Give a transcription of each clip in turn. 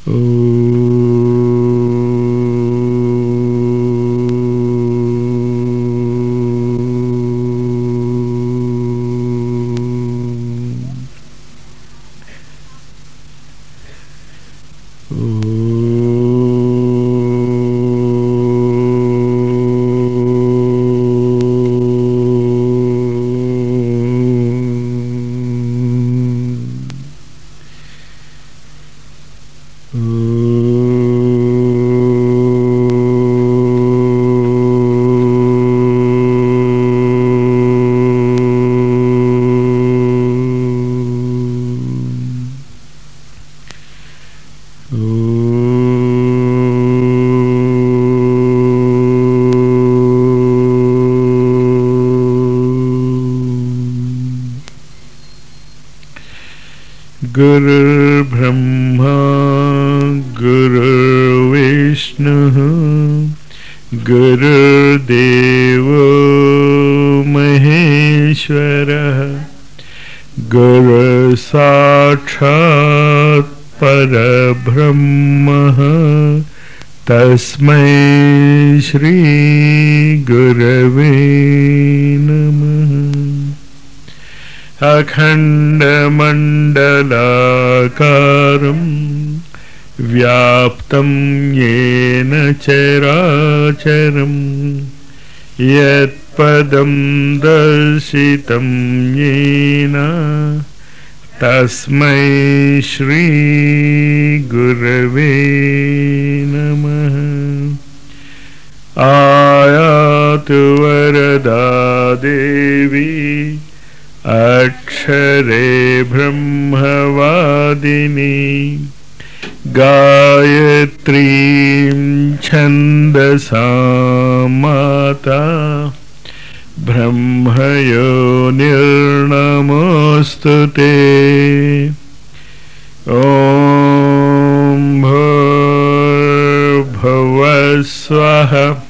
गुरुर्ब्रह्मा गुरुर्विष्णुः गुरुर्देवो महेश्वरः गुरुसाक्षात् परब्रह्मः तस्मै श्रीगुरवे नमः अखण्डमण्डलाकारम् व्याप्तं येन चराचरम् यत्पदं दर्शितं येन तस्मै श्रीगुरवे नमः आयातु वरदा देवी अक्षरे ब्रह्मवादिनी गायत्रीं छन्दसा माता ब्रह्मयो निर्णमोऽस्तु ते ॐ भूर्भुवस्वः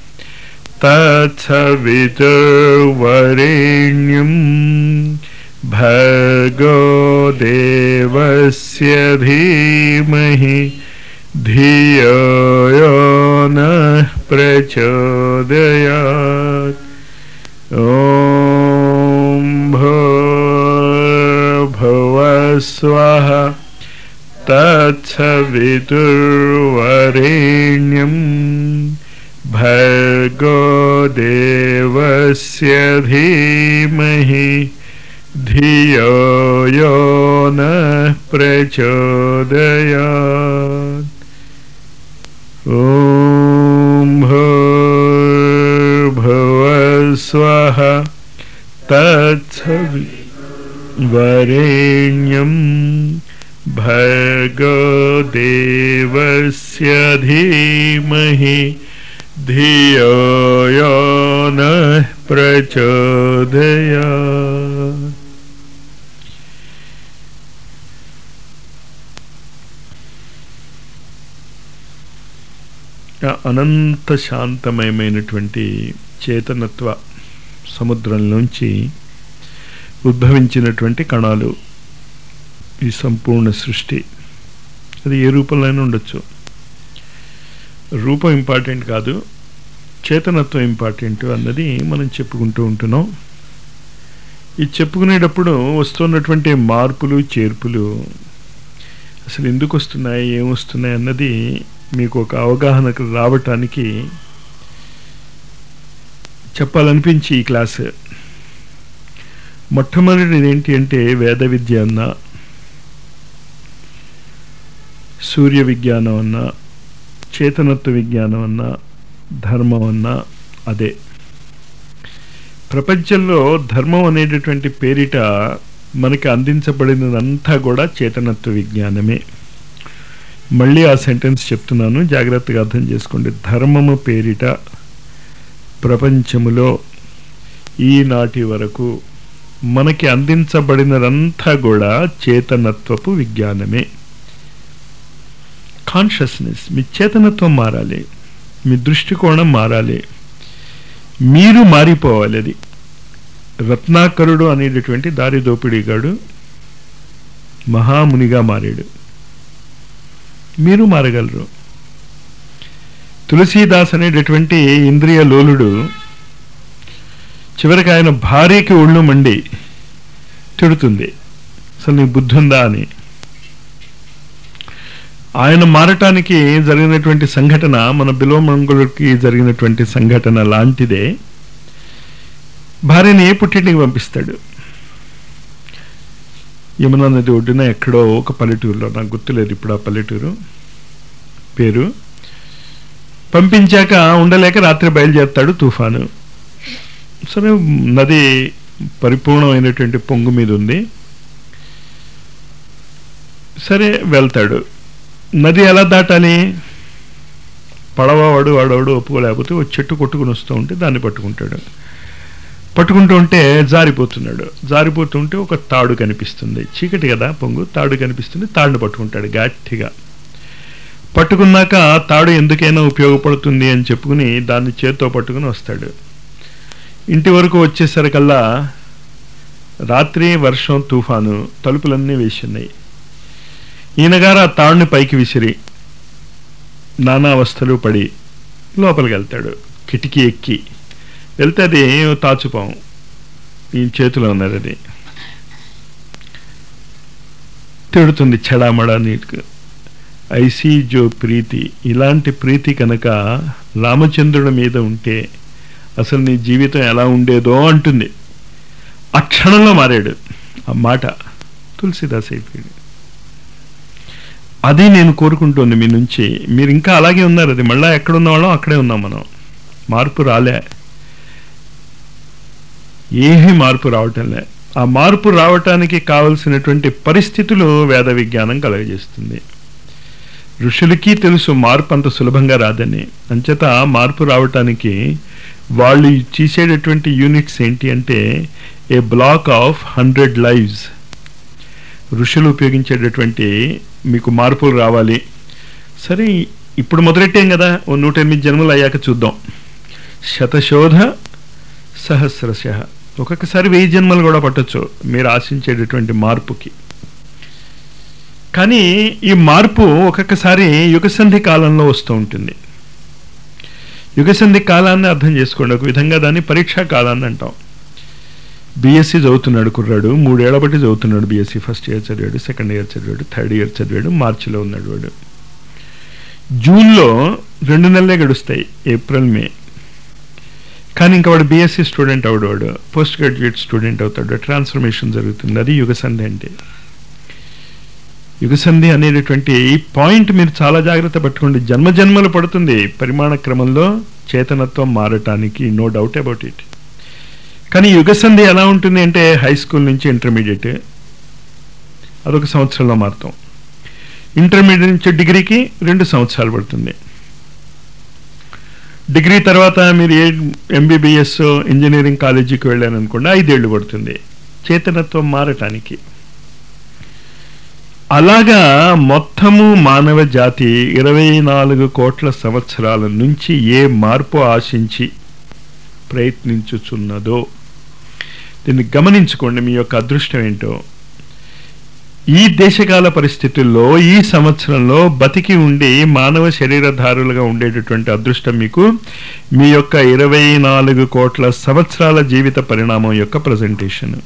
तत्सवितुर्वरेण्यम् भर्गो देवस्य धीमहि धियो यो नः प्रचोदयात् ॐ भूर्भुवस्वः तत्सवितुर्वरेण्यम् भर्गो देवस्य धीमहि धियो यो नः प्रचोदयात् ॐ भूर्भुवस्वः तत्सविवरेण्यम् भर्गो देवस्य धीमहि धियो यो नः प्रचोदयात् ఆ అనంత శాంతమయమైనటువంటి చేతనత్వ సముద్రంలోంచి ఉద్భవించినటువంటి కణాలు ఈ సంపూర్ణ సృష్టి అది ఏ రూపంలోనే ఉండొచ్చు రూపం ఇంపార్టెంట్ కాదు చేతనత్వం ఇంపార్టెంట్ అన్నది మనం చెప్పుకుంటూ ఉంటున్నాం ఇది చెప్పుకునేటప్పుడు వస్తున్నటువంటి మార్పులు చేర్పులు అసలు ఎందుకు వస్తున్నాయి ఏమొస్తున్నాయి అన్నది మీకు ఒక అవగాహనకు రావటానికి చెప్పాలనిపించి ఈ క్లాస్ మొట్టమొదటిది ఏంటి అంటే వేద విద్య అన్న సూర్య విజ్ఞానం అన్న చేతనత్వ విజ్ఞానం అన్న ధర్మం అన్న అదే ప్రపంచంలో ధర్మం అనేటటువంటి పేరిట మనకి అందించబడినదంతా కూడా చేతనత్వ విజ్ఞానమే మళ్ళీ ఆ సెంటెన్స్ చెప్తున్నాను జాగ్రత్తగా అర్థం చేసుకోండి ధర్మము పేరిట ప్రపంచములో ఈనాటి వరకు మనకి అందించబడినదంతా కూడా చేతనత్వపు విజ్ఞానమే కాన్షియస్నెస్ మీ చేతనత్వం మారాలి మీ దృష్టికోణం మారాలి మీరు మారిపోవాలి అది రత్నాకరుడు అనేటటువంటి దారి దోపిడీగాడు మహామునిగా మారాడు మీరు మారగలరు తులసీదాస్ అనేటటువంటి ఇంద్రియ లోలుడు చివరికి ఆయన భార్యకి ఒళ్ళు మండి తిడుతుంది అసలు నీకు బుద్ధి ఉందా అని ఆయన మారటానికి జరిగినటువంటి సంఘటన మన బిలోమంగుడికి జరిగినటువంటి సంఘటన లాంటిదే భార్యని ఏ పుట్టింటికి పంపిస్తాడు యమునా నది ఒడ్డున ఎక్కడో ఒక పల్లెటూరులో నాకు గుర్తులేదు ఇప్పుడు ఆ పల్లెటూరు పేరు పంపించాక ఉండలేక రాత్రి బయలుదేరుతాడు తుఫాను సరే నది పరిపూర్ణమైనటువంటి పొంగు మీద ఉంది సరే వెళ్తాడు నది ఎలా దాటాలి పడవ వాడు వాడవాడు ఒప్పుకోలేకపోతే ఒక చెట్టు కొట్టుకుని వస్తూ ఉంటే దాన్ని పట్టుకుంటాడు పట్టుకుంటూ ఉంటే జారిపోతున్నాడు జారిపోతుంటే ఒక తాడు కనిపిస్తుంది చీకటి కదా పొంగు తాడు కనిపిస్తుంది తాడుని పట్టుకుంటాడు గట్టిగా పట్టుకున్నాక తాడు ఎందుకైనా ఉపయోగపడుతుంది అని చెప్పుకుని దాన్ని చేత్తో పట్టుకుని వస్తాడు ఇంటి వరకు వచ్చేసరికల్లా రాత్రి వర్షం తుఫాను తలుపులన్నీ వేసిన్నాయి ఈయనగారు ఆ తాడుని పైకి విసిరి నానా అవస్థలు పడి లోపలికి వెళ్తాడు కిటికీ ఎక్కి వెళ్తే అది తాచుపాం ఈ చేతిలో ఉన్నది అది తిడుతుంది చెడామడా నీటికి ఐసీ జో ప్రీతి ఇలాంటి ప్రీతి కనుక రామచంద్రుడి మీద ఉంటే అసలు నీ జీవితం ఎలా ఉండేదో అంటుంది ఆ క్షణంలో మారాడు ఆ మాట తులసిదాస్ అయిపోయాడు అది నేను కోరుకుంటోంది మీ నుంచి మీరు ఇంకా అలాగే ఉన్నారు అది మళ్ళీ ఎక్కడున్న వాళ్ళం అక్కడే ఉన్నాం మనం మార్పు రాలే ఏమీ మార్పు రావటంలే ఆ మార్పు రావటానికి కావలసినటువంటి పరిస్థితులు వేద విజ్ఞానం కలగజేస్తుంది ఋషులకి తెలుసు మార్పు అంత సులభంగా రాదని అంచేత మార్పు రావటానికి వాళ్ళు చేసేటటువంటి యూనిట్స్ ఏంటి అంటే a block of hundred lives ఋషులు ఉపయోగించేటటువంటి మీకు మార్పులు రావాలి సరే ఇప్పుడు మొదలెట్టాం కదా ఓ నూట ఎనిమిది జన్మలు అయ్యాక చూద్దాం శతశోధ సహస్రశ ఒక్కొక్కసారి వెయ్యి జన్మలు కూడా పట్టొచ్చు మీరు ఆశించేటటువంటి మార్పుకి కానీ ఈ మార్పు ఒక్కొక్కసారి యుగసంధి కాలంలో వస్తూ ఉంటుంది యుగసంధి కాలాన్ని అర్థం చేసుకోండి ఒక విధంగా దాన్ని పరీక్షా కాలాన్ని అంటాం బీఎస్సీ చదువుతున్నాడు కుర్రాడు మూడేళ్ల బట్టి చదువుతున్నాడు బీఎస్సీ ఫస్ట్ ఇయర్ చదివాడు సెకండ్ ఇయర్ చదివాడు థర్డ్ ఇయర్ చదివాడు మార్చిలో ఉన్నాడు వాడు జూన్లో రెండు నెలలే గడుస్తాయి ఏప్రిల్ మే కానీ ఇంకా వాడు బీఎస్సీ స్టూడెంట్ అవడు వాడు పోస్ట్ గ్రాడ్యుయేట్ స్టూడెంట్ అవుతాడు ట్రాన్స్ఫర్మేషన్ జరుగుతుంది అది యుగసంధి అంటే యుగసంధి అనేటటువంటి పాయింట్ మీరు చాలా జాగ్రత్త పట్టుకోండి జన్మ జన్మలు పడుతుంది పరిమాణ క్రమంలో చేతనత్వం మారటానికి నో డౌట్ అబౌట్ ఇట్ కానీ యుగసంధి ఎలా ఉంటుంది అంటే హై స్కూల్ నుంచి ఇంటర్మీడియట్ అదొక సంవత్సరంలో మారుతాం ఇంటర్మీడియట్ నుంచి డిగ్రీకి రెండు సంవత్సరాలు పడుతుంది డిగ్రీ తర్వాత మీరు ఏ ఎంబీబీఎస్ ఇంజనీరింగ్ కాలేజీకి వెళ్ళాను అనుకోండి ఐదేళ్లు పడుతుంది చేతనత్వం మారటానికి అలాగా మొత్తము మానవ జాతి ఇరవై నాలుగు కోట్ల సంవత్సరాల నుంచి ఏ మార్పు ఆశించి ప్రయత్నించుచున్నదో దీన్ని గమనించుకోండి మీ యొక్క అదృష్టం ఏంటో ఈ దేశకాల పరిస్థితుల్లో ఈ సంవత్సరంలో బతికి ఉండి మానవ శరీరధారులుగా ఉండేటటువంటి అదృష్టం మీకు మీ యొక్క ఇరవై నాలుగు కోట్ల సంవత్సరాల జీవిత పరిణామం యొక్క ప్రజెంటేషన్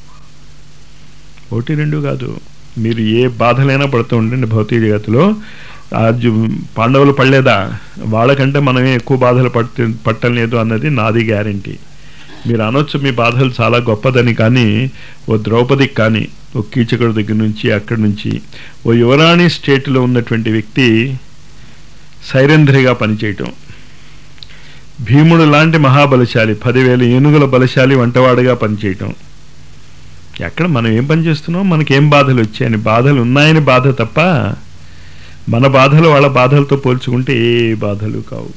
ఒకటి రెండు కాదు మీరు ఏ బాధలైనా పడుతూ ఉండండి భౌతిక జగత్తులో ఆ జు- పాండవులు పడలేదా వాళ్ళకంటే మనమే ఎక్కువ బాధలు పట్ట పట్టలేదు అన్నది నాది గ్యారంటీ మీరు అనొచ్చు మీ బాధలు చాలా గొప్పదని కానీ ఓ ద్రౌపదికి కానీ ఓ కీచకుడి దగ్గర నుంచి అక్కడి నుంచి ఓ యువరాణి స్టేట్లో ఉన్నటువంటి వ్యక్తి సైరంధ్రిగా పనిచేయటం భీముడు లాంటి మహాబలశాలి పదివేల ఏనుగుల బలశాలి వంటవాడుగా పనిచేయటం ఎక్కడ మనం ఏం పని చేస్తున్నాం మనకేం బాధలు వచ్చాయని బాధలు ఉన్నాయని బాధ తప్ప మన బాధలు వాళ్ళ బాధలతో పోల్చుకుంటే ఏ బాధలు కావు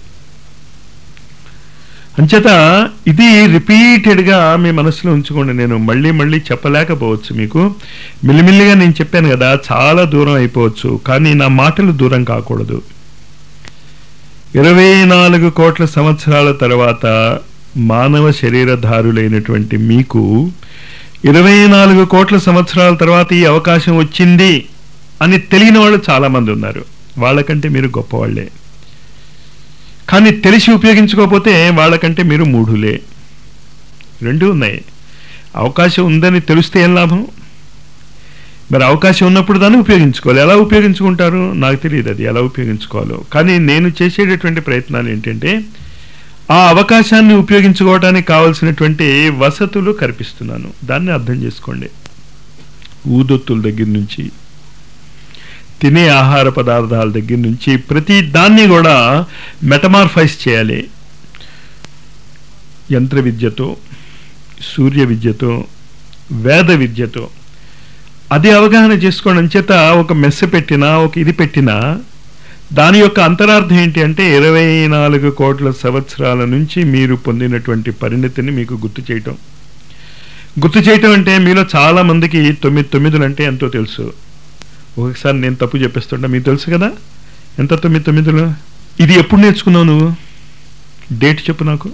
అంచేత ఇది రిపీటెడ్గా మీ మనసులో ఉంచుకోండి నేను మళ్ళీ మళ్ళీ చెప్పలేకపోవచ్చు మీకు మిల్లిమిల్లిగా నేను చెప్పాను కదా చాలా దూరం అయిపోవచ్చు కానీ నా మాటలు దూరం కాకూడదు ఇరవై నాలుగు కోట్ల సంవత్సరాల తర్వాత మానవ శరీరధారులైనటువంటి మీకు ఇరవై నాలుగు కోట్ల సంవత్సరాల తర్వాత ఈ అవకాశం వచ్చింది అని తెలియని వాళ్ళు చాలా మంది ఉన్నారు వాళ్ళకంటే మీరు గొప్పవాళ్లే కానీ తెలిసి ఉపయోగించుకోకపోతే వాళ్ళకంటే మీరు మూఢులే రెండు ఉన్నాయి అవకాశం ఉందని తెలిస్తే ఏం లాభం మరి అవకాశం ఉన్నప్పుడు దాన్ని ఉపయోగించుకోవాలి ఎలా ఉపయోగించుకుంటారు నాకు తెలియదు అది ఎలా ఉపయోగించుకోవాలో కానీ నేను చేసేటటువంటి ప్రయత్నాలు ఏంటంటే ఆ అవకాశాన్ని ఉపయోగించుకోవడానికి కావలసినటువంటి వసతులు కల్పిస్తున్నాను దాన్ని అర్థం చేసుకోండి ఊదొత్తుల దగ్గర నుంచి తినే ఆహార పదార్థాల దగ్గర నుంచి ప్రతి దాన్ని కూడా మెటమార్ఫైజ్ చేయాలి యంత్ర విద్యతో సూర్య విద్యతో వేద విద్యతో అది అవగాహన చేసుకోవడం చేత ఒక మెస్స పెట్టినా ఒక ఇది పెట్టినా దాని యొక్క అంతరార్థం ఏంటి అంటే ఇరవై నాలుగు కోట్ల సంవత్సరాల నుంచి మీరు పొందినటువంటి పరిణతిని మీకు గుర్తు చేయటం గుర్తు చేయటం అంటే మీలో చాలా మందికి తొమ్మిది తొమ్మిదిలు అంటే ఎంతో తెలుసు ఒకసారి నేను తప్పు చెప్పేస్తుంటా మీకు తెలుసు కదా ఎంత తొమ్మిది తొమ్మిదిలు ఇది ఎప్పుడు నేర్చుకున్నావు నువ్వు డేట్ చెప్పు నాకు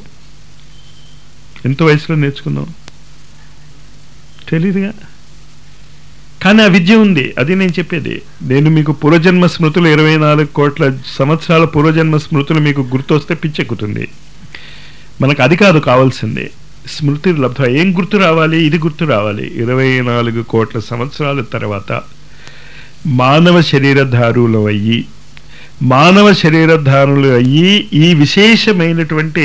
ఎంత వయసులో నేర్చుకున్నావు తెలీదుగా కానీ ఆ విద్య ఉంది అది నేను చెప్పేది నేను మీకు పూర్వజన్మ స్మృతులు ఇరవై నాలుగు కోట్ల సంవత్సరాల పూర్వజన్మ స్మృతులు మీకు గుర్తొస్తే పిచ్చెక్కుతుంది మనకు అది కాదు కావాల్సింది స్మృతి లబ్ధ ఏం గుర్తు రావాలి ఇది గుర్తు రావాలి ఇరవై నాలుగు కోట్ల సంవత్సరాల తర్వాత మానవ శరీరధారులు అయ్యి మానవ శరీరధారులు అయ్యి ఈ విశేషమైనటువంటి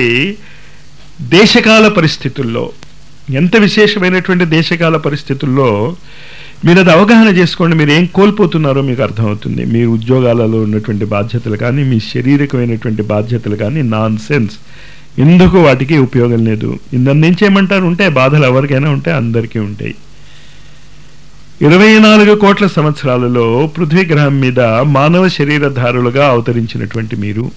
దేశకాల పరిస్థితుల్లో ఎంత విశేషమైనటువంటి దేశకాల పరిస్థితుల్లో మీరు అది అవగాహన చేసుకోండి మీరు ఏం కోల్పోతున్నారో మీకు అర్థమవుతుంది మీ ఉద్యోగాలలో ఉన్నటువంటి బాధ్యతలు కానీ మీ శారీరకమైనటువంటి బాధ్యతలు కానీ నాన్ సెన్స్ ఎందుకు వాటికి ఉపయోగం లేదు ఇందని నుంచి ఏమంటారు ఉంటే బాధలు ఎవరికైనా ఉంటే అందరికీ ఉంటాయి ఇరవై నాలుగు కోట్ల సంవత్సరాలలో పృథ్వీ గ్రహం మీద మానవ శరీరధారులుగా అవతరించినటువంటి మీరు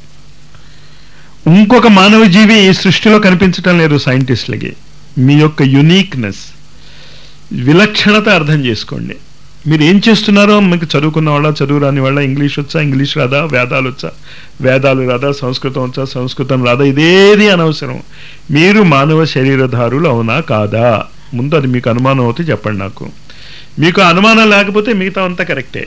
ఇంకొక మానవ జీవి ఈ సృష్టిలో కనిపించటం లేదు సైంటిస్టులకి మీ యొక్క యునీక్నెస్ విలక్షణత అర్థం చేసుకోండి మీరు ఏం చేస్తున్నారో మీకు చదువుకున్న వాళ్ళ చదువు రాని వాళ్ళ ఇంగ్లీష్ వచ్చా ఇంగ్లీష్ రాదా వేదాలు వచ్చా వేదాలు రాదా సంస్కృతం వచ్చా సంస్కృతం రాదా ఇదేది అనవసరం మీరు మానవ శరీరధారులు అవునా కాదా ముందు అది మీకు అనుమానం అవుతే చెప్పండి నాకు మీకు అనుమానం లేకపోతే మిగతా అంతా కరెక్టే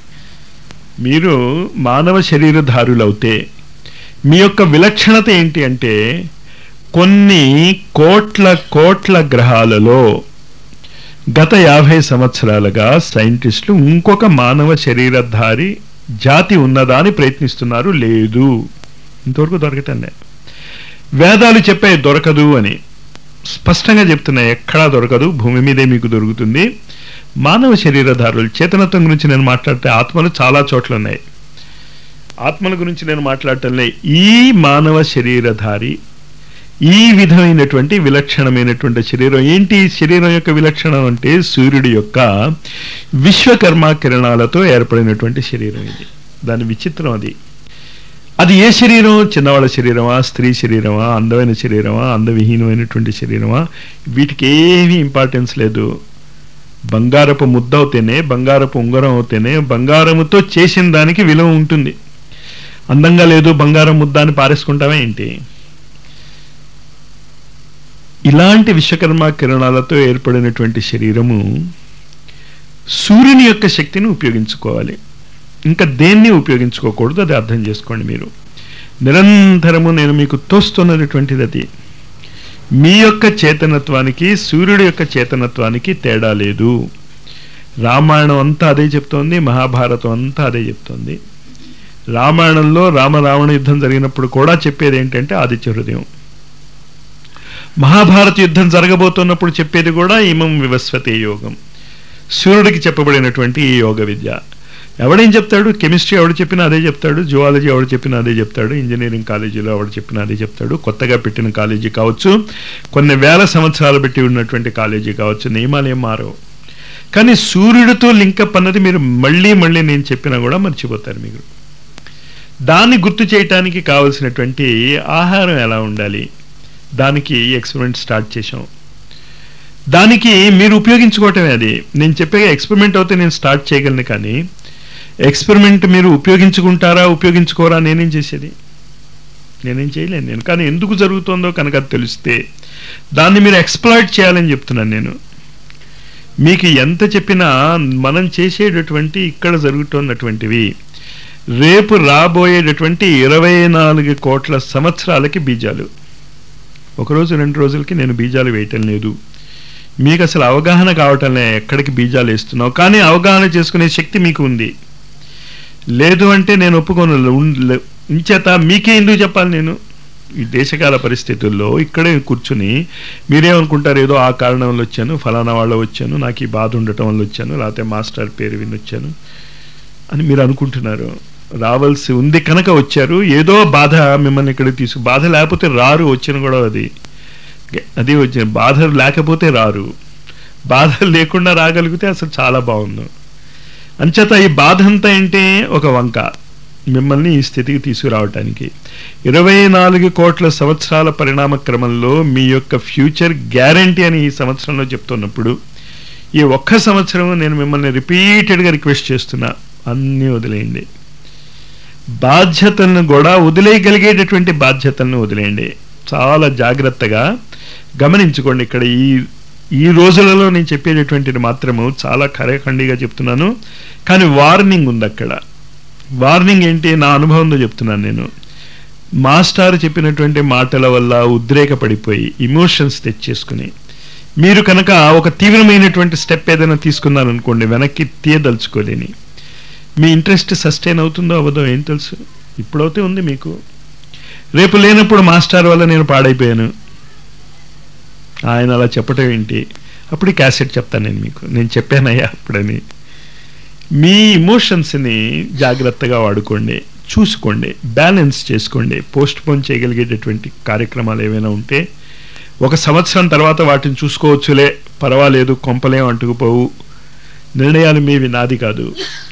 మీరు మానవ శరీరధారులు అవుతే మీ యొక్క విలక్షణత ఏంటి అంటే కొన్ని కోట్ల కోట్ల గ్రహాలలో గత యాభై సంవత్సరాలుగా సైంటిస్టులు ఇంకొక మానవ శరీరధారి జాతి ఉన్నదా అని ప్రయత్నిస్తున్నారు లేదు ఇంతవరకు దొరకటంలే వేదాలు చెప్పే దొరకదు అని స్పష్టంగా చెప్తున్నాయి ఎక్కడా దొరకదు భూమి మీదే మీకు దొరుకుతుంది మానవ శరీరధారులు చేతనత్వం గురించి నేను మాట్లాడితే ఆత్మలు చాలా చోట్ల ఉన్నాయి ఆత్మల గురించి నేను మాట్లాడటంలే ఈ మానవ శరీరధారి ఈ విధమైనటువంటి విలక్షణమైనటువంటి శరీరం ఏంటి ఈ శరీరం యొక్క విలక్షణం అంటే సూర్యుడి యొక్క విశ్వకర్మ కిరణాలతో ఏర్పడినటువంటి శరీరం ఇది దాని విచిత్రం అది అది ఏ శరీరం చిన్నవాళ్ళ శరీరమా స్త్రీ శరీరమా అందమైన శరీరమా అందవిహీనమైనటువంటి శరీరమా వీటికి ఏమీ ఇంపార్టెన్స్ లేదు బంగారపు ముద్ద అవుతేనే బంగారపు ఉంగరం అవుతేనే బంగారముతో చేసిన దానికి విలువ ఉంటుంది అందంగా లేదు బంగారం ముద్ద అని పారేసుకుంటావా ఏంటి ఇలాంటి విశ్వకర్మ కిరణాలతో ఏర్పడినటువంటి శరీరము సూర్యుని యొక్క శక్తిని ఉపయోగించుకోవాలి ఇంకా దేన్ని ఉపయోగించుకోకూడదు అది అర్థం చేసుకోండి మీరు నిరంతరము నేను మీకు తోస్తున్నటువంటిది అది మీ యొక్క చేతనత్వానికి సూర్యుడి యొక్క చేతనత్వానికి తేడా లేదు రామాయణం అంతా అదే చెప్తోంది మహాభారతం అంతా అదే చెప్తోంది రామాయణంలో రామరావణ యుద్ధం జరిగినప్పుడు కూడా చెప్పేది ఏంటంటే ఆదిత్య హృదయం మహాభారత యుద్ధం జరగబోతున్నప్పుడు చెప్పేది కూడా ఇమం వివస్వతే యోగం సూర్యుడికి చెప్పబడినటువంటి ఈ యోగ విద్య ఎవడేం చెప్తాడు కెమిస్ట్రీ ఎవడు చెప్పినా అదే చెప్తాడు జువాలజీ ఎవడు చెప్పినా అదే చెప్తాడు ఇంజనీరింగ్ కాలేజీలో ఎవడు చెప్పినా అదే చెప్తాడు కొత్తగా పెట్టిన కాలేజీ కావచ్చు కొన్ని వేల సంవత్సరాలు పెట్టి ఉన్నటువంటి కాలేజీ కావచ్చు నియమాలు ఏం మారవు కానీ సూర్యుడితో లింకప్ అన్నది మీరు మళ్ళీ మళ్ళీ నేను చెప్పినా కూడా మర్చిపోతారు మీరు దాన్ని గుర్తు చేయటానికి కావలసినటువంటి ఆహారం ఎలా ఉండాలి దానికి ఎక్స్పెరిమెంట్ స్టార్ట్ చేసాం దానికి మీరు ఉపయోగించుకోవటమే అది నేను చెప్పే ఎక్స్పెరిమెంట్ అయితే నేను స్టార్ట్ చేయగలను కానీ ఎక్స్పెరిమెంట్ మీరు ఉపయోగించుకుంటారా ఉపయోగించుకోరా నేనేం చేసేది నేనేం చేయలేను నేను కానీ ఎందుకు జరుగుతుందో కనుక అది తెలిస్తే దాన్ని మీరు ఎక్స్ప్లాయిట్ చేయాలని చెప్తున్నాను నేను మీకు ఎంత చెప్పినా మనం చేసేటటువంటి ఇక్కడ జరుగుతున్నటువంటివి రేపు రాబోయేటటువంటి ఇరవై నాలుగు కోట్ల సంవత్సరాలకి బీజాలు ఒకరోజు రెండు రోజులకి నేను బీజాలు వేయటం లేదు మీకు అసలు అవగాహన కావటంలే ఎక్కడికి బీజాలు వేస్తున్నావు కానీ అవగాహన చేసుకునే శక్తి మీకు ఉంది లేదు అంటే నేను ఒప్పుకోను ఉన్- ఇంచేత మీకే ఎందుకు చెప్పాలి నేను ఈ దేశకాల పరిస్థితుల్లో ఇక్కడే కూర్చుని మీరేమనుకుంటారు ఏదో ఆ కారణం వల్ల వచ్చాను ఫలానా వాళ్ళ వచ్చాను నాకు ఈ బాధ ఉండటం వల్ల వచ్చాను లేకపోతే మాస్టర్ పేరు విని వచ్చాను అని మీరు అనుకుంటున్నారు రావాల్సి ఉంది కనుక వచ్చారు ఏదో బాధ మిమ్మల్ని ఇక్కడికి తీసుకు బాధ లేకపోతే రారు వచ్చిన కూడా అది అది వచ్చిన బాధ లేకపోతే రారు బాధ లేకుండా రాగలిగితే అసలు చాలా బాగుంది అంచేత ఈ బాధ అంతా ఏంటి ఒక వంక మిమ్మల్ని ఈ స్థితికి తీసుకురావటానికి ఇరవై నాలుగు కోట్ల సంవత్సరాల పరిణామ క్రమంలో మీ యొక్క ఫ్యూచర్ గ్యారంటీ అని ఈ సంవత్సరంలో చెప్తున్నప్పుడు ఈ ఒక్క సంవత్సరం నేను మిమ్మల్ని రిపీటెడ్గా రిక్వెస్ట్ చేస్తున్నా అన్నీ వదిలేయండి బాధ్యతలను కూడా వదిలేయగలిగేటటువంటి బాధ్యతలను వదిలేయండి చాలా జాగ్రత్తగా గమనించుకోండి ఇక్కడ ఈ ఈ రోజులలో నేను చెప్పేటటువంటిది మాత్రము చాలా ఖరేఖండిగా చెప్తున్నాను కానీ వార్నింగ్ ఉంది అక్కడ వార్నింగ్ ఏంటి నా అనుభవంలో చెప్తున్నాను నేను మాస్టర్ చెప్పినటువంటి మాటల వల్ల ఉద్రేకపడిపోయి ఇమోషన్స్ తెచ్చేసుకుని మీరు కనుక ఒక తీవ్రమైనటువంటి స్టెప్ ఏదైనా తీసుకున్నారనుకోండి వెనక్కి తీయదలుచుకోలేని మీ ఇంట్రెస్ట్ సస్టైన్ అవుతుందో అవ్వదో ఏం తెలుసు ఇప్పుడైతే ఉంది మీకు రేపు లేనప్పుడు మాస్టర్ వల్ల నేను పాడైపోయాను ఆయన అలా చెప్పటం ఏంటి అప్పుడు ఈ క్యాసెట్ చెప్తాను నేను మీకు నేను చెప్పానయ్యా అప్పుడని మీ ఇమోషన్స్ని జాగ్రత్తగా వాడుకోండి చూసుకోండి బ్యాలెన్స్ చేసుకోండి పోస్ట్ పోన్ చేయగలిగేటటువంటి కార్యక్రమాలు ఏవైనా ఉంటే ఒక సంవత్సరం తర్వాత వాటిని చూసుకోవచ్చులే పర్వాలేదు కొంపలేం అంటుకుపోవు నిర్ణయాలు మీవి నాది కాదు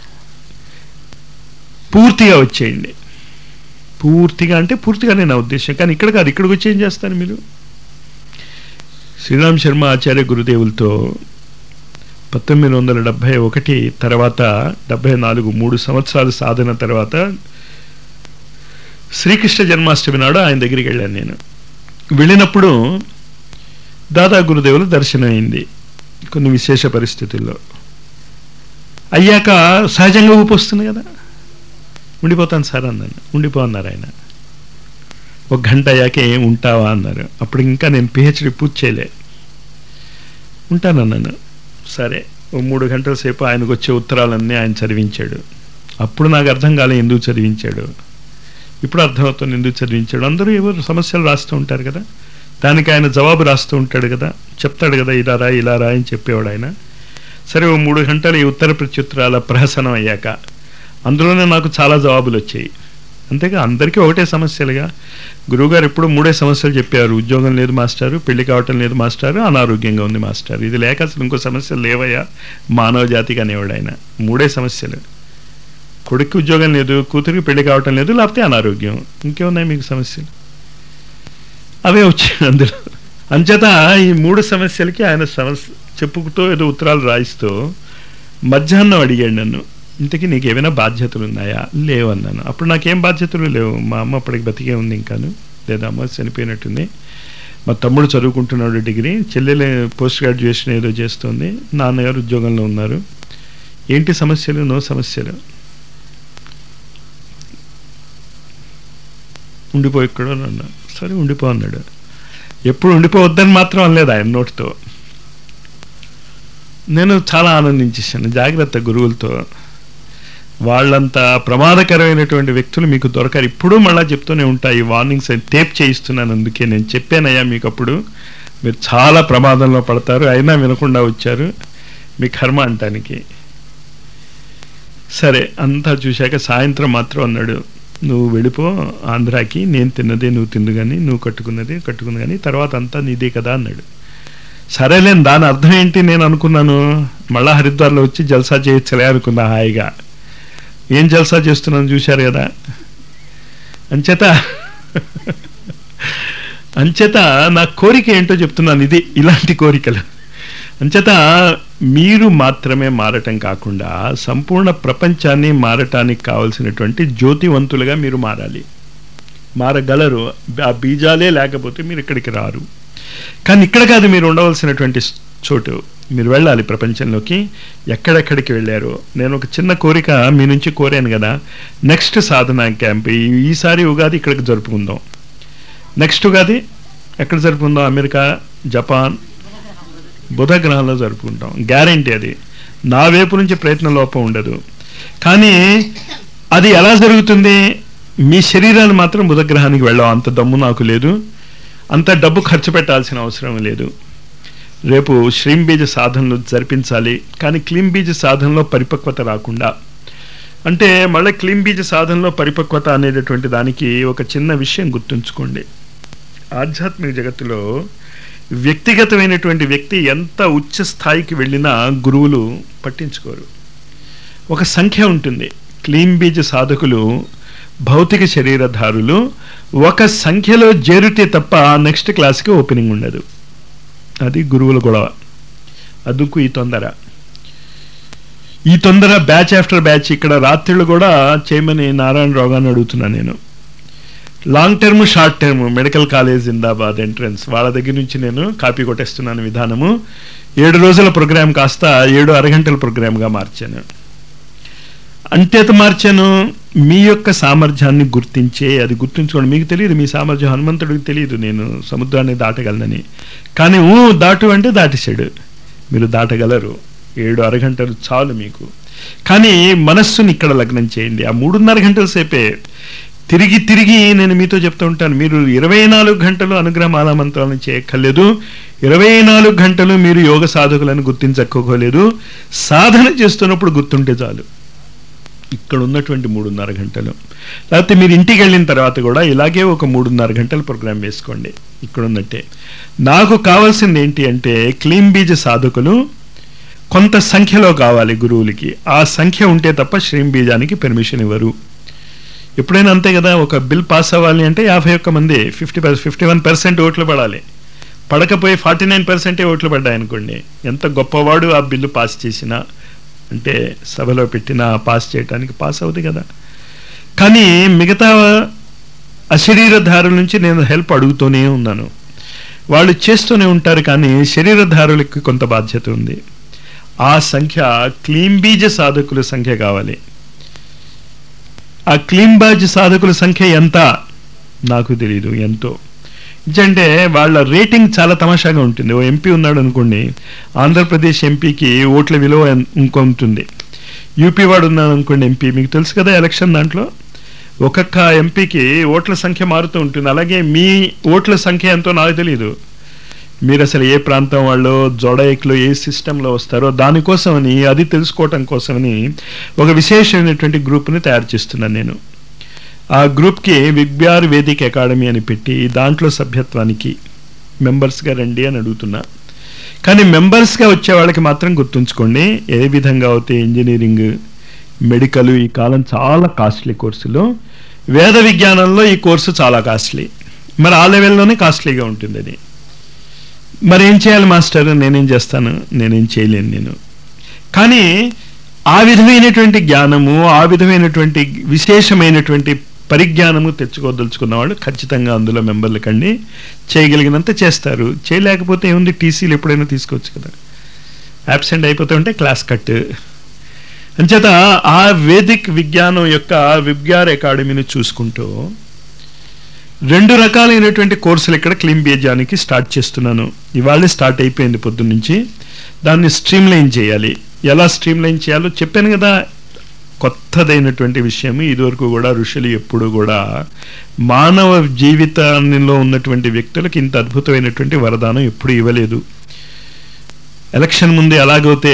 పూర్తిగా వచ్చేయండి పూర్తిగా అంటే పూర్తిగానే నా ఉద్దేశం కానీ ఇక్కడ కాదు ఇక్కడికి వచ్చి ఏం చేస్తారు మీరు శ్రీరామ్ శర్మ ఆచార్య గురుదేవులతో పంతొమ్మిది వందల డెబ్భై ఒకటి తర్వాత డెబ్భై నాలుగు మూడు సంవత్సరాలు సాధన తర్వాత శ్రీకృష్ణ జన్మాష్టమి నాడు ఆయన దగ్గరికి వెళ్ళాను నేను వెళ్ళినప్పుడు దాదా గురుదేవులు దర్శనం అయింది కొన్ని విశేష పరిస్థితుల్లో అయ్యాక సహజంగా ఊపి వస్తుంది కదా ఉండిపోతాను సార్ అన్నాను ఉండిపో అన్నారు ఆయన ఒక గంట అయ్యాక ఏం ఉంటావా అన్నారు అప్పుడు ఇంకా నేను పిహెచ్డి పూర్తి చేయలే ఉంటానన్నాను సరే ఓ మూడు గంటల సేపు ఆయనకు వచ్చే ఉత్తరాలన్నీ ఆయన చదివించాడు అప్పుడు నాకు అర్థం కాలే ఎందుకు చదివించాడు ఇప్పుడు అర్థమవుతుంది ఎందుకు చదివించాడు అందరూ ఎవరు సమస్యలు రాస్తూ ఉంటారు కదా దానికి ఆయన జవాబు రాస్తూ ఉంటాడు కదా చెప్తాడు కదా ఇలా రా ఇలా రా అని చెప్పేవాడు ఆయన సరే ఓ మూడు గంటలు ఈ ఉత్తర ప్రత్యుత్తరాల ప్రహసనం అయ్యాక అందులోనే నాకు చాలా జవాబులు వచ్చాయి అంతేగా అందరికీ ఒకటే సమస్యలుగా గురువుగారు ఎప్పుడు మూడే సమస్యలు చెప్పారు ఉద్యోగం లేదు మాస్టారు పెళ్లి కావటం లేదు మాస్టారు అనారోగ్యంగా ఉంది మాస్టారు ఇది లేక అసలు ఇంకో సమస్యలు లేవయ్యా మానవ జాతికి అనేవాడు ఆయన మూడే సమస్యలు కొడుకు ఉద్యోగం లేదు కూతురికి పెళ్లి కావటం లేదు లేకపోతే అనారోగ్యం ఇంకేమున్నాయి మీకు సమస్యలు అవే వచ్చాయి అందులో అంచేత ఈ మూడు సమస్యలకి ఆయన సమస్య చెప్పుకుతూ ఏదో ఉత్తరాలు రాయిస్తూ మధ్యాహ్నం అడిగాడు నన్ను ఇంతకీ నీకు ఏమైనా బాధ్యతలు ఉన్నాయా లేవన్నాను అప్పుడు నాకేం బాధ్యతలు లేవు మా అమ్మ అప్పటికి బతికే ఉంది ఇంకాను లేదా అమ్మ చనిపోయినట్టుంది మా తమ్ముడు చదువుకుంటున్నాడు డిగ్రీ చెల్లెలు పోస్ట్ గ్రాడ్యుయేషన్ ఏదో చేస్తుంది నాన్నగారు ఉద్యోగంలో ఉన్నారు ఏంటి సమస్యలు నో సమస్యలు ఉండిపో ఇక్కడ అన్నా సరే ఉండిపో అన్నాడు ఎప్పుడు ఉండిపోవద్దని మాత్రం అనలేదు ఆయన నోటితో నేను చాలా ఆనందించేసాను జాగ్రత్త గురువులతో వాళ్ళంత ప్రమాదకరమైనటువంటి వ్యక్తులు మీకు దొరకారు ఇప్పుడు మళ్ళీ చెప్తూనే ఉంటాయి వార్నింగ్స్ టేప్ చేయిస్తున్నాను అందుకే నేను చెప్పానయ్యా మీకు అప్పుడు మీరు చాలా ప్రమాదంలో పడతారు అయినా వినకుండా వచ్చారు మీ కర్మ అంటానికి సరే అంతా చూశాక సాయంత్రం మాత్రం అన్నాడు నువ్వు వెళ్ళిపో ఆంధ్రాకి నేను తిన్నదే నువ్వు తిందు కానీ నువ్వు కట్టుకున్నది కట్టుకుంది కానీ తర్వాత అంతా నీదే కదా అన్నాడు సరేలేని దాని అర్థం ఏంటి నేను అనుకున్నాను మళ్ళా హరిద్వార్లో వచ్చి జల్సా చేయొచ్చలే అనుకున్నా హాయిగా ఏం జల్సా చేస్తున్నాను చూశారు కదా అంచేత అంచేత నా కోరిక ఏంటో చెప్తున్నాను ఇది ఇలాంటి కోరికలు అంచేత మీరు మాత్రమే మారటం కాకుండా సంపూర్ణ ప్రపంచాన్ని మారటానికి కావలసినటువంటి జ్యోతివంతులుగా మీరు మారాలి మారగలరు ఆ బీజాలే లేకపోతే మీరు ఇక్కడికి రారు కానీ ఇక్కడ కాదు మీరు ఉండవలసినటువంటి చోటు మీరు వెళ్ళాలి ప్రపంచంలోకి ఎక్కడెక్కడికి వెళ్ళారు నేను ఒక చిన్న కోరిక మీ నుంచి కోరాను కదా నెక్స్ట్ సాధన క్యాంప్ ఈ- ఈసారి ఉగాది ఇక్కడికి జరుపుకుందాం నెక్స్ట్ ఉగాది ఎక్కడ జరుపుకుందాం అమెరికా జపాన్ బుధ గ్రహంలో జరుపుకుంటాం గ్యారంటీ అది నా వైపు నుంచి ప్రయత్న లోపం ఉండదు కానీ అది ఎలా జరుగుతుంది మీ శరీరాలు మాత్రం బుధ గ్రహానికి వెళ్ళాం అంత దమ్ము నాకు లేదు అంత డబ్బు ఖర్చు పెట్టాల్సిన అవసరం లేదు రేపు శ్రీం బీజ సాధనలు జరిపించాలి కానీ క్లీన్ బీజ సాధనలో పరిపక్వత రాకుండా అంటే మళ్ళీ క్లీన్ బీజ సాధనలో పరిపక్వత అనేటటువంటి దానికి ఒక చిన్న విషయం గుర్తుంచుకోండి ఆధ్యాత్మిక జగత్తులో వ్యక్తిగతమైనటువంటి వ్యక్తి ఎంత ఉచ్చ స్థాయికి వెళ్ళినా గురువులు పట్టించుకోరు ఒక సంఖ్య ఉంటుంది క్లీన్ బీజ సాధకులు భౌతిక శరీరధారులు ఒక సంఖ్యలో చేరితే తప్ప నెక్స్ట్ క్లాస్కి ఓపెనింగ్ ఉండదు అది గురువుల గొడవ అదుకు ఈ తొందర ఈ తొందర బ్యాచ్ ఆఫ్టర్ బ్యాచ్ ఇక్కడ రాత్రిళ్ళు కూడా చేయమని నారాయణరావు గారిని అడుగుతున్నాను నేను long term short term medical college జిందాబాద్ ఎంట్రన్స్ వాళ్ళ దగ్గర నుంచి నేను కాపీ కొట్టేస్తున్నాను విధానము ఏడు రోజుల ప్రోగ్రామ్ కాస్త ఏడు అరగంటల ప్రోగ్రామ్గా మార్చాను అంతేత మార్చాను మీ యొక్క సామర్థ్యాన్ని గుర్తించే అది గుర్తుంచుకోండి మీకు తెలియదు మీ సామర్థ్యం హనుమంతుడికి తెలియదు నేను సముద్రాన్ని దాటగలనని కానీ ఊ దాటు అంటే దాటేశాడు మీరు దాటగలరు ఏడు అరగంటలు చాలు మీకు కానీ మనస్సుని ఇక్కడ లగ్నం చేయండి ఆ మూడున్నర గంటల సేపే తిరిగి తిరిగి నేను మీతో చెప్తూ ఉంటాను మీరు ఇరవై నాలుగు గంటలు అనుగ్రహ మాలా మంత్రాలను చేయక్కర్లేదు ఇరవై నాలుగు గంటలు మీరు యోగ సాధకులను గుర్తించక్కర్లేదు సాధన చేస్తున్నప్పుడు గుర్తుంటే చాలు ఇక్కడ ఉన్నటువంటి మూడున్నర గంటలు లేకపోతే మీరు ఇంటికి వెళ్ళిన తర్వాత కూడా ఇలాగే ఒక మూడున్నర గంటల ప్రోగ్రామ్ వేసుకోండి ఇక్కడ ఉన్నట్టే నాకు కావాల్సింది ఏంటి అంటే క్లీన్ బీజ సాధకులు కొంత సంఖ్యలో కావాలి గురువులకి ఆ సంఖ్య ఉంటే తప్ప శ్రీం బీజానికి పర్మిషన్ ఇవ్వరు ఎప్పుడైనా అంతే కదా ఒక బిల్ పాస్ అవ్వాలి అంటే యాభై ఒక్క మంది ఫిఫ్టీ ఫిఫ్టీ వన్ పర్సెంట్ ఓట్లు పడాలి పడకపోయి ఫార్టీ నైన్ పర్సెంటే ఓట్లు పడ్డాయి అనుకోండి ఎంత గొప్పవాడు ఆ బిల్లు పాస్ చేసినా అంటే సభలో పెట్టినా పాస్ చేయడానికి పాస్ అవుతుంది కదా కానీ మిగతా అశరీరధారుల నుంచి నేను హెల్ప్ అడుగుతూనే ఉన్నాను వాళ్ళు చేస్తూనే ఉంటారు కానీ శరీరధారులకి కొంత బాధ్యత ఉంది ఆ సంఖ్య క్లీన్ బీజ సాధకుల సంఖ్య కావాలి ఆ క్లీన్ బాజ్ సాధకుల సంఖ్య ఎంత నాకు తెలియదు ఎంతో అంటే వాళ్ళ రేటింగ్ చాలా తమాషాగా ఉంటుంది ఓ ఎంపీ ఉన్నాడు అనుకోండి ఆంధ్రప్రదేశ్ ఎంపీకి ఓట్ల విలువ ఎన్- ఇంకో ఉంటుంది యూపీ వాడు ఉన్నాడు అనుకోండి ఎంపీ మీకు తెలుసు కదా ఎలక్షన్ దాంట్లో ఒక్కొక్క ఎంపీకి ఓట్ల సంఖ్య మారుతూ ఉంటుంది అలాగే మీ ఓట్ల సంఖ్య ఎంతో నాకు తెలియదు మీరు అసలు ఏ ప్రాంతం వాళ్ళు జోడైక్లో ఏ సిస్టంలో వస్తారో దానికోసమని అది తెలుసుకోవటం కోసమని ఒక విశేషమైనటువంటి గ్రూప్ని తయారు చేస్తున్నాను నేను ఆ గ్రూప్కి విగ్బ్యార్ వేదిక్ అకాడమీ అని పెట్టి దాంట్లో సభ్యత్వానికి మెంబర్స్గా రండి అని అడుగుతున్నా కానీ మెంబర్స్గా వచ్చే వాళ్ళకి మాత్రం గుర్తుంచుకోండి ఏ విధంగా అయితే ఇంజనీరింగ్ మెడికల్ ఈ కాలం చాలా కాస్ట్లీ కోర్సులో వేద విజ్ఞానంలో ఈ కోర్సు చాలా కాస్ట్లీ మరి ఆ లెవెల్లోనే కాస్ట్లీగా ఉంటుంది అది మరి ఏం చేయాలి మాస్టర్ నేనేం చేస్తాను నేనేం చేయలేను నేను కానీ ఆ విధమైనటువంటి జ్ఞానము ఆ విధమైనటువంటి విశేషమైనటువంటి పరిజ్ఞానము తెచ్చుకోదలుచుకున్న వాళ్ళు ఖచ్చితంగా అందులో మెంబర్లు కండి చేయగలిగినంత చేస్తారు చేయలేకపోతే ఏముంది టీసీలు ఎప్పుడైనా తీసుకోవచ్చు కదా యాబ్సెంట్ అయిపోతే ఉంటే క్లాస్ కట్ అంచేత ఆ వేదిక్ విజ్ఞానం యొక్క విజ్ఞార్ అకాడమీని చూసుకుంటూ రెండు రకాలైనటువంటి కోర్సులు ఇక్కడ క్లీన్ బీజానికి స్టార్ట్ చేస్తున్నాను ఇవాళే స్టార్ట్ అయిపోయింది పొద్దున్నుంచి దాన్ని స్ట్రీమ్ లైన్ చేయాలి ఎలా స్ట్రీమ్ లైన్ చేయాలో చెప్పాను కదా కొత్తదైనటువంటి విషయం ఇదివరకు కూడా ఋషులు ఎప్పుడు కూడా మానవ జీవితంలో ఉన్నటువంటి వ్యక్తులకు ఇంత అద్భుతమైనటువంటి వరదానం ఎప్పుడు ఇవ్వలేదు ఎలక్షన్ ముందు ఎలాగైతే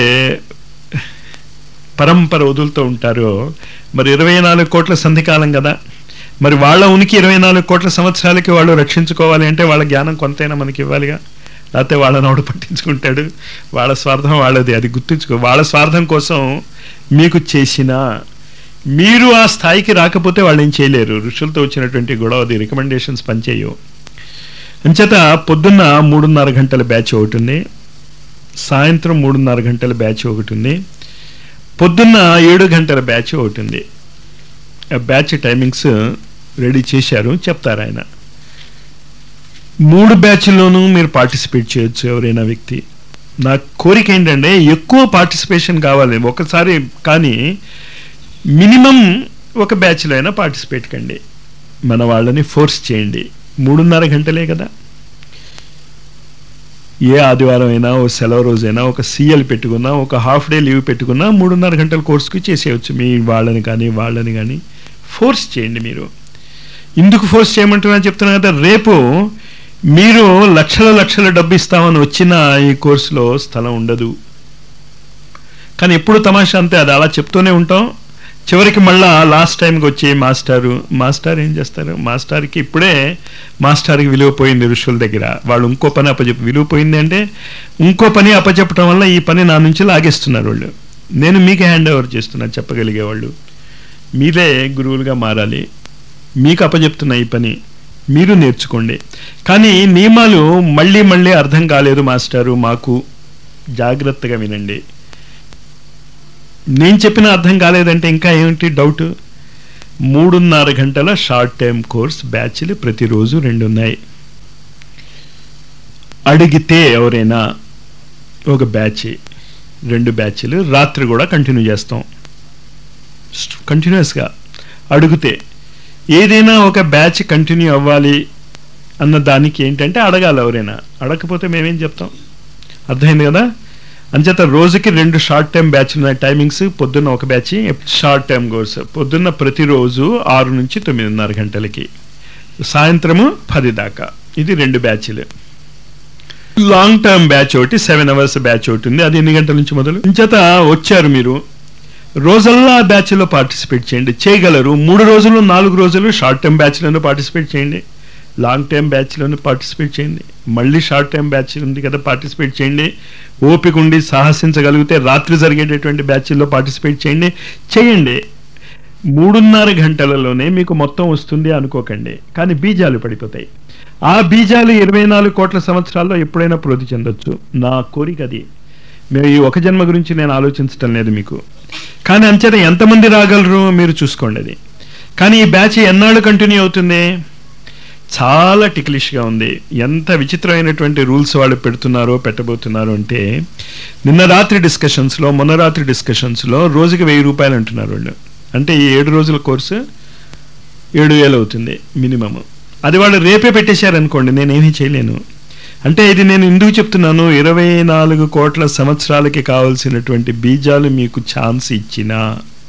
పరంపర వదులుతూ ఉంటారో మరి ఇరవై నాలుగు కోట్ల సంధికాలం కదా మరి వాళ్ళ ఉనికి ఇరవై నాలుగు కోట్ల సంవత్సరాలకి వాళ్ళు రక్షించుకోవాలి అంటే వాళ్ళ జ్ఞానం కొంతైనా మనకి ఇవ్వాలిగా లేకపోతే వాళ్ళని వాడు పట్టించుకుంటాడు వాళ్ళ స్వార్థం వాళ్ళది అది గుర్తుంచుకో వాళ్ళ స్వార్థం కోసం మీకు చేసిన మీరు ఆ స్థాయికి రాకపోతే వాళ్ళు ఏం చేయలేరు ఋషులతో వచ్చినటువంటి గొడవది రికమెండేషన్స్ పనిచేయవు అంచేత పొద్దున్న మూడున్నర గంటల బ్యాచ్ ఒకటి ఉంది సాయంత్రం మూడున్నర గంటల బ్యాచ్ ఒకటి ఉంది పొద్దున్న ఏడు గంటల బ్యాచ్ ఒకటి ఉంది ఆ బ్యాచ్ టైమింగ్స్ రెడీ చేశారు చెప్తారు ఆయన మూడు బ్యాచ్ల్లోనూ మీరు పార్టిసిపేట్ చేయొచ్చు ఎవరైనా వ్యక్తి నా కోరిక ఏంటంటే ఎక్కువ పార్టిసిపేషన్ కావాలి ఒకసారి కానీ మినిమం ఒక బ్యాచ్లో అయినా పార్టిసిపేట్ కండి మన వాళ్ళని ఫోర్స్ చేయండి మూడున్నర గంటలే కదా ఏ ఆదివారం అయినా ఓ సెలవు రోజైనా ఒక సీఎల్ పెట్టుకున్నా ఒక హాఫ్ డే లీవ్ పెట్టుకున్నా మూడున్నర గంటల కోర్సుకి చేసేయచ్చు మీ వాళ్ళని కానీ వాళ్ళని కానీ ఫోర్స్ చేయండి మీరు ఎందుకు ఫోర్స్ చేయమంటున్నా చెప్తున్నా కదా రేపు మీరు లక్షల లక్షల డబ్బు ఇస్తామని వచ్చిన ఈ కోర్సులో స్థలం ఉండదు కానీ ఎప్పుడు తమాషా అంతే అది అలా చెప్తూనే ఉంటాం చివరికి మళ్ళా లాస్ట్ టైంకి వచ్చి మాస్టారు మాస్టర్ ఏం చేస్తారు మాస్టర్కి ఇప్పుడే మాస్టర్కి విలువ పోయింది ఋషుల దగ్గర వాళ్ళు ఇంకో పని అప్పచెప్పి విలువ పోయింది అంటే ఇంకో పని అప్పచెప్పడం వల్ల ఈ పని నా నుంచి లాగేస్తున్నారు వాళ్ళు నేను మీకు హ్యాండ్ ఓవర్ చేస్తున్నా చెప్పగలిగేవాళ్ళు మీరే గురువులుగా మారాలి మీకు అప్పచెప్తున్నా ఈ పని మీరు నేర్చుకోండి కానీ నియమాలు మళ్ళీ మళ్ళీ అర్థం కాలేదు మాస్టారు మాకు జాగ్రత్తగా వినండి నేను చెప్పిన అర్థం కాలేదంటే ఇంకా ఏమిటి డౌట్ మూడున్నర గంటల షార్ట్ టైం కోర్స్ బ్యాచ్లు ప్రతిరోజు రెండు ఉన్నాయి అడిగితే ఎవరైనా ఒక బ్యాచ్ రెండు బ్యాచ్లు రాత్రి కూడా కంటిన్యూ చేస్తాం కంటిన్యూస్గా అడిగితే ఏదైనా ఒక బ్యాచ్ కంటిన్యూ అవ్వాలి అన్న దానికి ఏంటంటే అడగాలి ఎవరైనా అడగకపోతే మేమేం చెప్తాం అర్థమైంది కదా అంచేత రోజుకి రెండు షార్ట్ టైం బ్యాచ్ ఉన్నాయి టైమింగ్స్ పొద్దున్న ఒక బ్యాచ్ షార్ట్ టైం కోర్స్ పొద్దున్న ప్రతిరోజు ఆరు నుంచి తొమ్మిదిన్నర గంటలకి సాయంత్రము పది దాకా ఇది రెండు బ్యాచ్లు లాంగ్ టర్మ్ బ్యాచ్ ఒకటి సెవెన్ అవర్స్ బ్యాచ్ ఒకటి ఉంది అది ఎన్ని గంటల నుంచి మొదలు ఇంచేత వచ్చారు మీరు రోజల్లా ఆ బ్యాచ్లో పార్టిసిపేట్ చేయండి చేయగలరు మూడు రోజులు నాలుగు రోజులు షార్ట్ టర్మ్ బ్యాచ్లోనూ పార్టిసిపేట్ చేయండి లాంగ్ టైం బ్యాచ్లోనూ పార్టిసిపేట్ చేయండి మళ్ళీ షార్ట్ టైం బ్యాచ్ ఉంది కదా పార్టిసిపేట్ చేయండి ఓపిక ఉండి సాహసించగలిగితే రాత్రి జరిగేటటువంటి బ్యాచ్ల్లో పార్టిసిపేట్ చేయండి చేయండి మూడున్నర గంటలలోనే మీకు మొత్తం వస్తుంది అనుకోకండి కానీ బీజాలు పడిపోతాయి ఆ బీజాలు ఇరవై నాలుగు కోట్ల సంవత్సరాల్లో ఎప్పుడైనా ప్రోధి చెందొచ్చు నా కోరిక అది మేము ఈ ఒక జన్మ గురించి నేను ఆలోచించటం లేదు మీకు కానీ అంచేత ఎంతమంది రాగలరు మీరు చూసుకోండి అది కానీ ఈ బ్యాచ్ ఎన్నాళ్ళు కంటిన్యూ అవుతుంది చాలా టిక్లిష్గా ఉంది ఎంత విచిత్రమైనటువంటి రూల్స్ వాళ్ళు పెడుతున్నారో పెట్టబోతున్నారో అంటే నిన్న రాత్రి డిస్కషన్స్లో మొన్న రాత్రి డిస్కషన్స్లో రోజుకి వెయ్యి రూపాయలు అంటున్నారు వాళ్ళు అంటే ఈ ఏడు రోజుల కోర్సు ఏడు వేలు అవుతుంది మినిమమ్ అది వాళ్ళు రేపే పెట్టేశారనుకోండి నేనేమీ చేయలేను అంటే ఇది నేను ఎందుకు చెప్తున్నాను ఇరవై నాలుగు కోట్ల సంవత్సరాలకి కావలసినటువంటి బీజాలు మీకు ఛాన్స్ ఇచ్చినా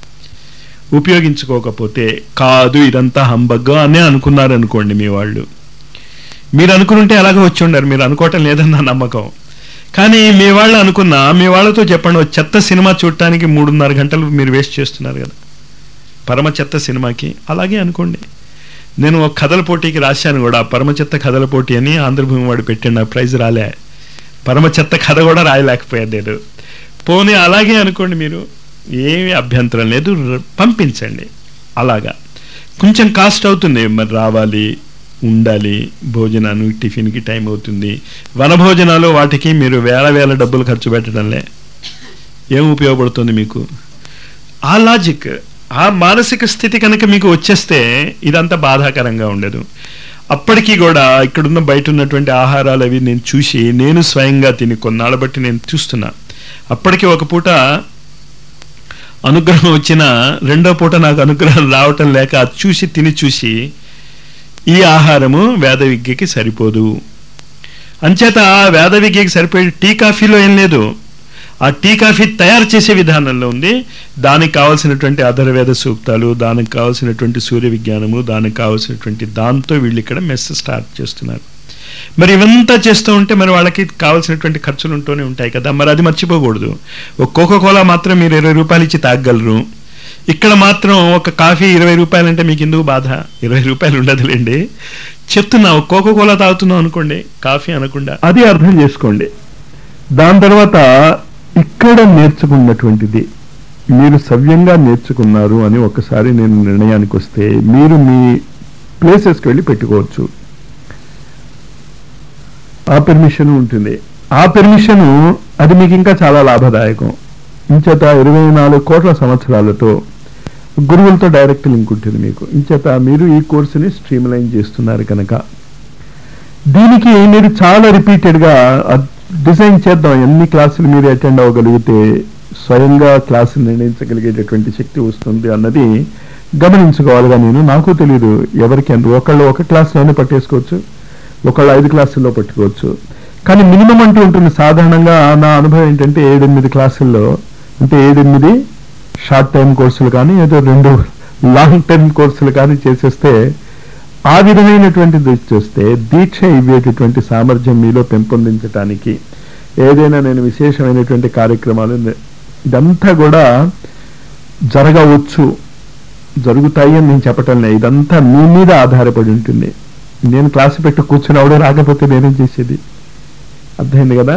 ఉపయోగించుకోకపోతే కాదు ఇదంతా హంబగ్గా అనే అనుకున్నారు అనుకోండి మీ వాళ్ళు మీరు అనుకుంటే అలాగే వచ్చి ఉండారు మీరు అనుకోవటం లేదని నా నమ్మకం కానీ మీ వాళ్ళు అనుకున్నా మీ వాళ్ళతో చెప్పండి ఓ చెత్త సినిమా చూడటానికి మూడున్నర గంటలు మీరు వేస్ట్ చేస్తున్నారు కదా పరమ చెత్త సినిమాకి అలాగే అనుకోండి నేను ఒక కథల పోటీకి రాశాను కూడా పరమ చెత్త కథల పోటీ అని ఆంధ్రభూమి వాడు పెట్టాడు నాకు ప్రైజ్ రాలే పరమ చెత్త కథ కూడా రాయలేకపోయాను నేను పోనీ అలాగే అనుకోండి మీరు ఏమీ అభ్యంతరం లేదు ర- పంపించండి అలాగా కొంచెం కాస్ట్ అవుతుంది మరి రావాలి ఉండాలి భోజనానికి టిఫిన్కి టైం అవుతుంది వనభోజనాలు వాటికి మీరు వేల వేల డబ్బులు ఖర్చు పెట్టడంలే ఏం ఉపయోగపడుతుంది మీకు ఆ లాజిక్ ఆ మానసిక స్థితి కనుక మీకు వచ్చేస్తే ఇదంతా బాధాకరంగా ఉండదు అప్పటికీ కూడా ఇక్కడున్న బయట ఉన్నటువంటి ఆహారాలు అవి నేను చూసి నేను స్వయంగా తిని కొన్నాళ్ళ బట్టి నేను చూస్తున్నా అప్పటికి ఒక పూట అనుగ్రహం వచ్చిన రెండో పూట నాకు అనుగ్రహం రావటం లేక అది చూసి తిని చూసి ఈ ఆహారము వేద విద్యకి సరిపోదు అంచేత ఆ వేద విద్యకి సరిపోయే టీ కాఫీలో ఏం లేదు ఆ టీ కాఫీ తయారు చేసే విధానంలో ఉంది దానికి కావాల్సినటువంటి అధర్వేద సూక్తాలు దానికి కావాల్సినటువంటి సూర్య విజ్ఞానము దానికి కావాల్సినటువంటి దాంతో వీళ్ళు ఇక్కడ మెస్ స్టార్ట్ చేస్తున్నారు మరి ఇవంతా చేస్తూ ఉంటే మరి వాళ్ళకి కావాల్సినటువంటి ఖర్చులు ఉంటూనే ఉంటాయి కదా మరి అది మర్చిపోకూడదు ఒక కోకో కోలా మాత్రం మీరు ఇరవై రూపాయలు ఇచ్చి తాగగలరు ఇక్కడ మాత్రం ఒక కాఫీ ఇరవై రూపాయలు అంటే మీకు ఎందుకు బాధ ఇరవై రూపాయలు ఉండదులేండి చెప్తున్నా ఒక కోకో కోలా తాగుతున్నాం అనుకోండి కాఫీ అనకుండా అది అర్థం చేసుకోండి దాని తర్వాత ఇక్కడ నేర్చుకున్నటువంటిది మీరు సవ్యంగా నేర్చుకున్నారు అని ఒకసారి నేను నిర్ణయానికి వస్తే మీరు మీ ప్లేసెస్కి వెళ్ళి పెట్టుకోవచ్చు ఆ పెర్మిషన్ ఉంటుంది ఆ పెర్మిషన్ అది మీకు ఇంకా చాలా లాభదాయకం ఇంచేత ఇరవై నాలుగు కోట్ల సంవత్సరాలతో గురువులతో డైరెక్ట్ లింక్ ఉంటుంది మీకు ఇంచేత మీరు ఈ కోర్సుని స్ట్రీమ్ లైన్ చేస్తున్నారు కనుక దీనికి మీరు చాలా రిపీటెడ్గా డిజైన్ చేద్దాం ఎన్ని క్లాసులు మీరు అటెండ్ అవ్వగలిగితే స్వయంగా క్లాసులు నిర్ణయించగలిగేటటువంటి శక్తి వస్తుంది అన్నది గమనించుకోవాలిగా నేను నాకు తెలియదు ఎవరికి ఎంత ఒకళ్ళు ఒక క్లాస్లోనే పట్టేసుకోవచ్చు ఒకళ్ళు ఐదు క్లాసుల్లో పట్టుకోవచ్చు కానీ మినిమం అంటూ ఉంటుంది సాధారణంగా నా అనుభవం ఏంటంటే ఏడెనిమిది క్లాసుల్లో అంటే ఏడెనిమిది షార్ట్ టైం కోర్సులు కానీ ఏదో రెండు లాంగ్ టర్మ్ కోర్సులు కానీ చేసేస్తే ఆ విధమైనటువంటి దృష్టి చూస్తే దీక్ష ఇవ్వేటటువంటి సామర్థ్యం మీలో పెంపొందించడానికి ఏదైనా నేను విశేషమైనటువంటి కార్యక్రమాలు ని- ఇదంతా కూడా జరగవచ్చు జరుగుతాయి అని నేను చెప్పటం లేదు ఇదంతా మీ మీద ఆధారపడి ఉంటుంది నేను క్లాసు పెట్టి కూర్చుని అవడం రాకపోతే నేనేం చేసేది అర్థమైంది కదా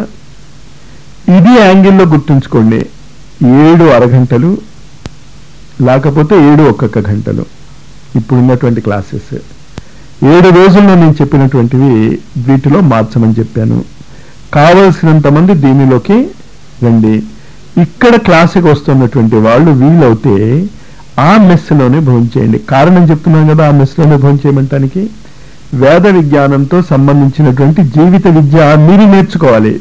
ఇది యాంగిల్లో గుర్తుంచుకోండి ఏడు అరగంటలు లేకపోతే ఏడు ఒక్కొక్క గంటలు ఇప్పుడు ఉన్నటువంటి క్లాసెస్ ఏడు రోజుల్లో నేను చెప్పినటువంటివి వీటిలో మార్చమని చెప్పాను కావలసినంత మంది దీనిలోకి రండి ఇక్కడ క్లాసుకి వస్తున్నటువంటి వాళ్ళు వీలవుతే ఆ మెస్లోనే భోంచేయండి కారణం చెప్తున్నాం కదా ఆ మెస్లోనే భోంచేయమంటానికి వేద విజ్ఞానంతో సంబంధించినటువంటి జీవిత విద్య మీరు నేర్చుకోవాలి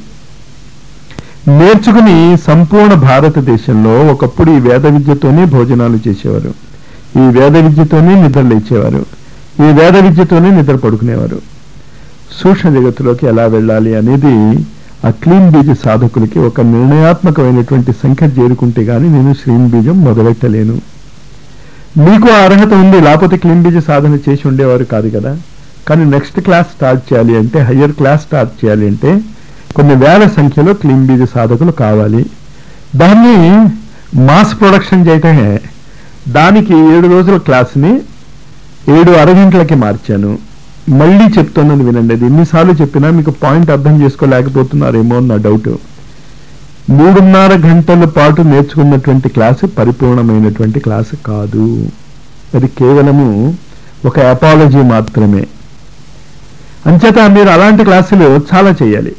నేర్చుకుని సంపూర్ణ భారతదేశంలో ఒకప్పుడు ఈ వేద విద్యతోనే భోజనాలు చేసేవారు ఈ వేద విద్యతోనే నిద్ర లేచేవారు ఈ వేద విద్యతోనే నిద్ర పడుకునేవారు సూక్ష్మ జగత్తులోకి ఎలా వెళ్ళాలి అనేది ఆ క్లీన్ బీజ సాధకులకి ఒక నిర్ణయాత్మకమైనటువంటి సంఖ్య చేరుకుంటే గాని నేను శ్రీన్ బీజం మొదలెట్టలేను మీకు ఆ అర్హత ఉంది లేకపోతే క్లీన్ బీజ సాధన చేసి ఉండేవారు కాదు కదా కానీ నెక్స్ట్ క్లాస్ స్టార్ట్ చేయాలి అంటే హయ్యర్ క్లాస్ స్టార్ట్ చేయాలి అంటే కొన్ని వేల సంఖ్యలో క్లీన్ బీజ సాధకులు కావాలి దాన్ని మాస్ ప్రొడక్షన్ చేయటమే దానికి ఏడు రోజుల క్లాస్ని ఏడు అరగంటలకి మార్చాను మళ్ళీ చెప్తున్నది వినండి అది ఎన్నిసార్లు చెప్పినా మీకు పాయింట్ అర్థం చేసుకోలేకపోతున్నారేమో అని నా డౌట్ మూడున్నర గంటల పాటు నేర్చుకున్నటువంటి క్లాసు పరిపూర్ణమైనటువంటి క్లాసు కాదు అది కేవలము ఒక అపాలజీ మాత్రమే అంచేత మీరు అలాంటి క్లాసులు చాలా చేయాలి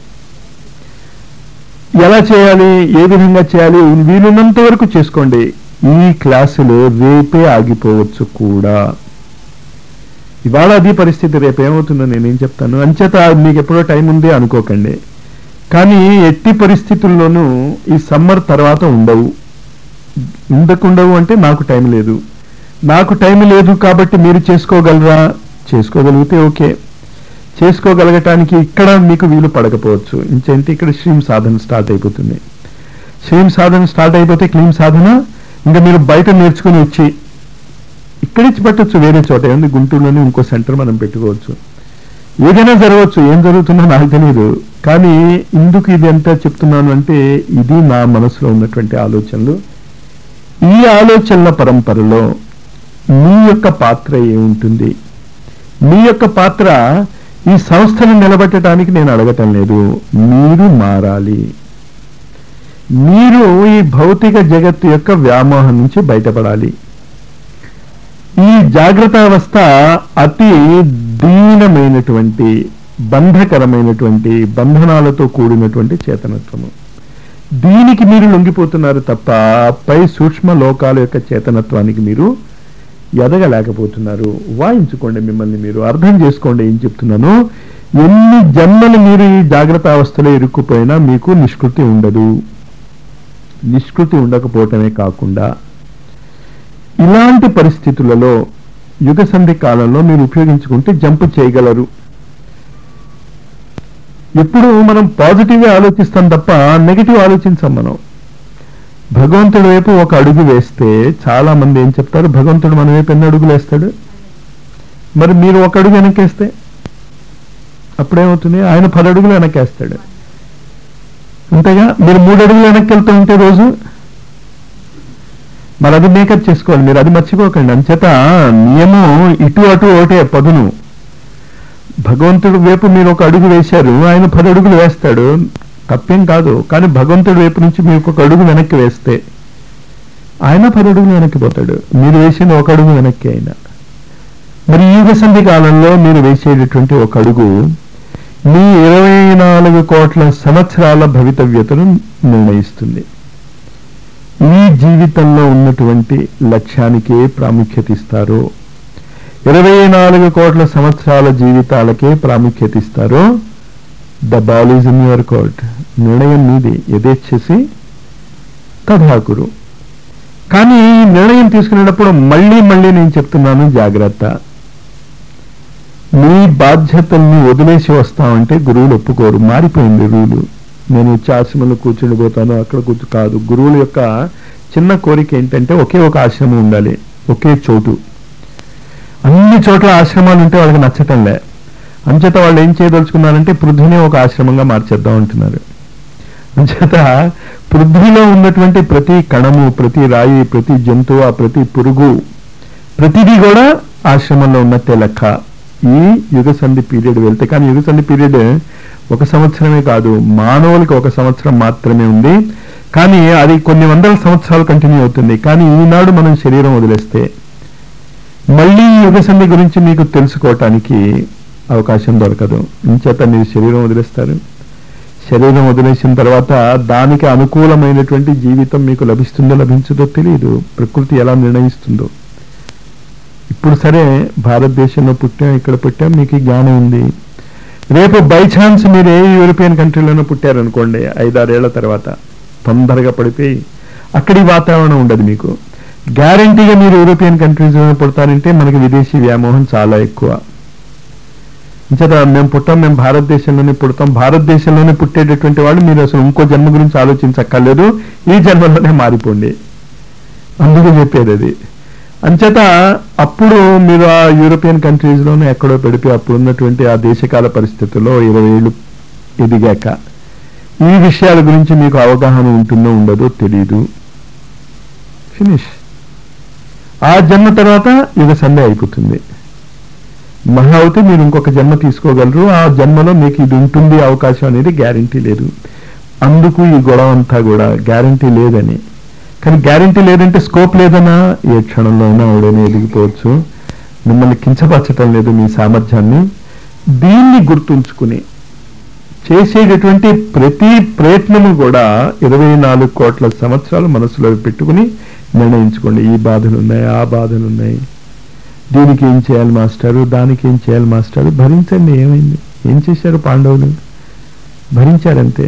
ఎలా చేయాలి ఏ విధంగా చేయాలి వీలున్నంత వరకు చేసుకోండి ఈ క్లాసులు రేపే ఆగిపోవచ్చు కూడా ఇవాళ అది పరిస్థితి రేపు ఏమవుతుందో నేనేం చెప్తాను అంచేత మీకు ఎప్పుడో టైం ఉంది అనుకోకండి కానీ ఎట్టి పరిస్థితుల్లోనూ ఈ సమ్మర్ తర్వాత ఉండవు ఉండకుండవు అంటే నాకు టైం లేదు నాకు టైం లేదు కాబట్టి మీరు చేసుకోగలరా చేసుకోగలిగితే ఓకే చేసుకోగలగటానికి ఇక్కడ మీకు వీలు పడకపోవచ్చు ఇంచేంటి ఇక్కడ స్ట్రీమ్ సాధన స్టార్ట్ అయిపోతుంది స్ట్రీమ్ సాధన స్టార్ట్ అయిపోతే క్లీమ్ సాధన ఇంకా మీరు బయట నేర్చుకుని వచ్చి ఇక్కడిచ్చి పెట్టచ్చు వేరే చోట ఏముంది గుంటూరులోనే ఇంకో సెంటర్ మనం పెట్టుకోవచ్చు ఏదైనా జరగవచ్చు ఏం జరుగుతుందో నాకు తెలియదు కానీ ఇందుకు ఇది ఎంత చెప్తున్నాను అంటే ఇది నా మనసులో ఉన్నటువంటి ఆలోచనలు ఈ ఆలోచనల పరంపరలో మీ యొక్క పాత్ర ఏముంటుంది మీ యొక్క పాత్ర ఈ సంస్థను నిలబెట్టడానికి నేను అడగటం లేదు మీరు మారాలి మీరు ఈ భౌతిక జగత్తు యొక్క వ్యామోహం నుంచి బయటపడాలి ఈ జాగ్రత్త అవస్థ అతి దీనమైనటువంటి బంధకరమైనటువంటి బంధనాలతో కూడినటువంటి చేతనత్వము దీనికి మీరు లొంగిపోతున్నారు తప్ప పై సూక్ష్మ లోకాల యొక్క చేతనత్వానికి మీరు ఎదగలేకపోతున్నారు వాయించుకోండి మిమ్మల్ని మీరు అర్థం చేసుకోండి ఏం చెప్తున్నాను ఎన్ని జన్మలు మీరు ఈ జాగ్రత్త అవస్థలో ఇరుక్కుపోయినా మీకు నిష్కృతి ఉండదు నిష్కృతి ఉండకపోవటమే కాకుండా ఇలాంటి పరిస్థితులలో యుగ సంధి కాలంలో మీరు ఉపయోగించుకుంటే జంప్ చేయగలరు ఎప్పుడు మనం పాజిటివ్ ఆలోచిస్తాం తప్ప నెగిటివ్ ఆలోచించాం మనం భగవంతుడి వైపు ఒక అడుగు వేస్తే చాలా మంది ఏం చెప్తారు భగవంతుడు మన వైపు ఎన్ని అడుగులు వేస్తాడు మరి మీరు ఒక అడుగు వెనక్కేస్తే అప్పుడేమవుతుంది ఆయన పది అడుగులు వెనక్కేస్తాడు అంతేగా మీరు మూడు అడుగులు వెనక్కి వెళ్తూ ఉంటే రోజు మరి అది మేకప్ చేసుకోవాలి మీరు అది మర్చిపోకండి అంచేత నియమం ఇటు అటు ఒకటే పదును భగవంతుడి వైపు మీరు ఒక అడుగు వేశారు ఆయన పది అడుగులు వేస్తాడు తప్పేం కాదు కానీ భగవంతుడి వైపు నుంచి మీరు ఒక అడుగు వెనక్కి వేస్తే ఆయన పది అడుగులు వెనక్కి పోతాడు మీరు వేసిన ఒక అడుగు వెనక్కి అయినా మరి ఈ సంధి కాలంలో మీరు వేసేటటువంటి ఒక అడుగు మీ ఇరవై నాలుగు కోట్ల సంవత్సరాల భవితవ్యతను నిర్ణయిస్తుంది ఈ జీవితంలో ఉన్నటువంటి లక్ష్యానికే ప్రాముఖ్యత ఇస్తారో ఇరవై నాలుగు కోట్ల సంవత్సరాల జీవితాలకే ప్రాముఖ్యత ఇస్తారో the ball is in your court నిర్ణయం మీది యథేచ్ఛసి తథాకురు కానీ ఈ నిర్ణయం తీసుకునేటప్పుడు మళ్ళీ మళ్ళీ నేను చెప్తున్నాను జాగ్రత్త మీ బాధ్యతల్ని వదిలేసి వస్తామంటే గురువులు ఒప్పుకోరు మారిపోయింది రూలు నేను వచ్చి ఆశ్రమంలో కూర్చుని పోతాను అక్కడ కూర్చు కాదు గురువుల యొక్క చిన్న కోరిక ఏంటంటే ఒకే ఒక ఆశ్రమం ఉండాలి ఒకే చోటు అన్ని చోట్ల ఆశ్రమాలు ఉంటే వాళ్ళకి నచ్చటంలే అంచేత వాళ్ళు ఏం చేయదలుచుకున్నారంటే పృథ్వీని ఒక ఆశ్రమంగా మార్చేద్దాం అంటున్నారు అంచేత పృథ్వీలో ఉన్నటువంటి ప్రతి కణము ప్రతి రాయి ప్రతి జంతువు ప్రతి పురుగు ప్రతిదీ కూడా ఆశ్రమంలో ఉన్నట్టే లెక్క ఈ యుగ సంధి పీరియడ్ వెళ్తే కానీ యుగ సంధి పీరియడ్ ఒక సంవత్సరమే కాదు మానవులకి ఒక సంవత్సరం మాత్రమే ఉంది కానీ అది కొన్ని వందల సంవత్సరాలు కంటిన్యూ అవుతుంది కానీ ఈనాడు మనం శరీరం వదిలేస్తే మళ్ళీ ఈ యుగ సంధి గురించి మీకు తెలుసుకోవటానికి అవకాశం దొరకదు ఇంచేత మీరు శరీరం వదిలేస్తారు శరీరం వదిలేసిన తర్వాత దానికి అనుకూలమైనటువంటి జీవితం మీకు లభిస్తుందో లభించదో తెలియదు ప్రకృతి ఎలా నిర్ణయిస్తుందో ఇప్పుడు సరే భారతదేశంలో పుట్టాం ఇక్కడ పుట్టాం మీకు ఈ జ్ఞానం ఉంది రేపు బై ఛాన్స్ మీరు ఏ యూరోపియన్ కంట్రీలోనూ పుట్టారనుకోండి ఐదారేళ్ల తర్వాత తొందరగా పడిపోయి అక్కడి వాతావరణం ఉండదు మీకు గ్యారంటీగా మీరు యూరోపియన్ కంట్రీస్లో పుడతారంటే మనకి విదేశీ వ్యామోహం చాలా ఎక్కువ ఇంచేత మేము పుట్టాం మేము భారతదేశంలోనే పుడతాం భారతదేశంలోనే పుట్టేటటువంటి వాళ్ళు మీరు అసలు ఇంకో జన్మ గురించి ఆలోచించక్కర్లేదు ఈ జన్మలోనే మారిపోండి అందుకు చెప్పేది అది అంచేత అప్పుడు మీరు ఆ యూరోపియన్ కంట్రీస్లోనే ఎక్కడో పెడిపి అప్పుడు ఉన్నటువంటి ఆ దేశకాల పరిస్థితుల్లో ఇరవై ఏళ్ళు ఎదిగాక ఈ విషయాల గురించి మీకు అవగాహన ఉంటుందో ఉండదో తెలియదు ఫినిష్ ఆ జన్మ తర్వాత యుగ సందే అయిపోతుంది మహా అవుతే మీరు ఇంకొక జన్మ తీసుకోగలరు ఆ జన్మలో మీకు ఇది ఉంటుంది అవకాశం అనేది గ్యారంటీ లేదు అందుకు ఈ గొడవ అంతా కూడా గ్యారంటీ లేదని కానీ గ్యారంటీ లేదంటే స్కోప్ లేదనా ఏ క్షణంలో అయినా ఎవడైనా ఎదిగిపోవచ్చు మిమ్మల్ని కించపరచటం లేదు మీ సామర్థ్యాన్ని దీన్ని గుర్తుంచుకుని చేసేటటువంటి ప్రతి ప్రయత్నము కూడా ఇరవై నాలుగు కోట్ల సంవత్సరాలు మనసులో పెట్టుకుని నిర్ణయించుకోండి ఈ బాధలు ఉన్నాయి ఆ బాధలు ఉన్నాయి దీనికి ఏం చేయాలి మాస్టారు దానికి ఏం చేయాలి మాస్టారు భరించండి ఏమైంది ఏం చేశారు పాండవులు భరించారంతే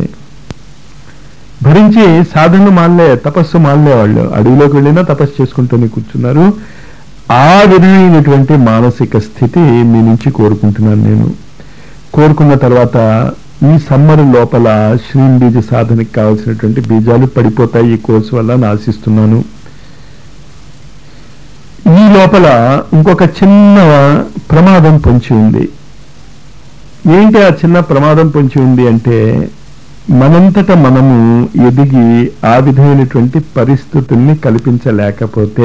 భరించి సాధనలు మానలే తపస్సు మానలే వాళ్ళు అడవిలోకి వెళ్ళినా తపస్సు చేసుకుంటూనే కూర్చున్నారు ఆ విధమైనటువంటి మానసిక స్థితి మీ నుంచి కోరుకుంటున్నాను నేను కోరుకున్న తర్వాత ఈ సమ్మర్ లోపల శ్రీం బీజ సాధనకి కావాల్సినటువంటి బీజాలు పడిపోతాయి ఈ కోర్సు వల్ల అని ఆశిస్తున్నాను ఈ లోపల ఇంకొక చిన్న ప్రమాదం పొంచి ఉంది ఏంటి ఆ చిన్న ప్రమాదం పొంచి ఉంది అంటే మనంతట మనము ఎదిగి ఆ విధమైనటువంటి పరిస్థితుల్ని కల్పించలేకపోతే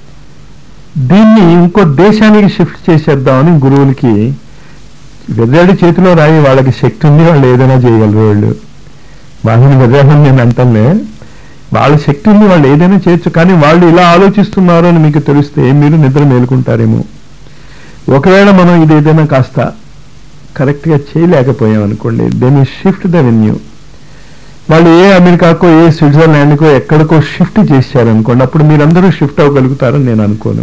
దీన్ని ఇంకో దేశానికి షిఫ్ట్ చేసేద్దామని గురువులకి వెర్రాడి చేతిలో రాయి వాళ్ళకి శక్తి ఉంది వాళ్ళు ఏదైనా చేయగలరు వాళ్ళు వాళ్ళని వెర్రాడని నేను అంటానే వాళ్ళ శక్తి ఉంది వాళ్ళు ఏదైనా చేయొచ్చు కానీ వాళ్ళు ఇలా ఆలోచిస్తున్నారు అని మీకు తెలిస్తే మీరు నిద్ర మేలుకుంటారేమో ఒకవేళ మనం ఇది ఏదైనా కాస్త కరెక్ట్గా చేయలేకపోయాం అనుకోండి దెన్ షిఫ్ట్ ద వెన్యూ వాళ్ళు ఏ అమెరికాకో ఏ స్విట్జర్లాండ్కో ఎక్కడికో షిఫ్ట్ చేశారనుకోండి అప్పుడు మీరందరూ షిఫ్ట్ అవ్వగలుగుతారని నేను అనుకోను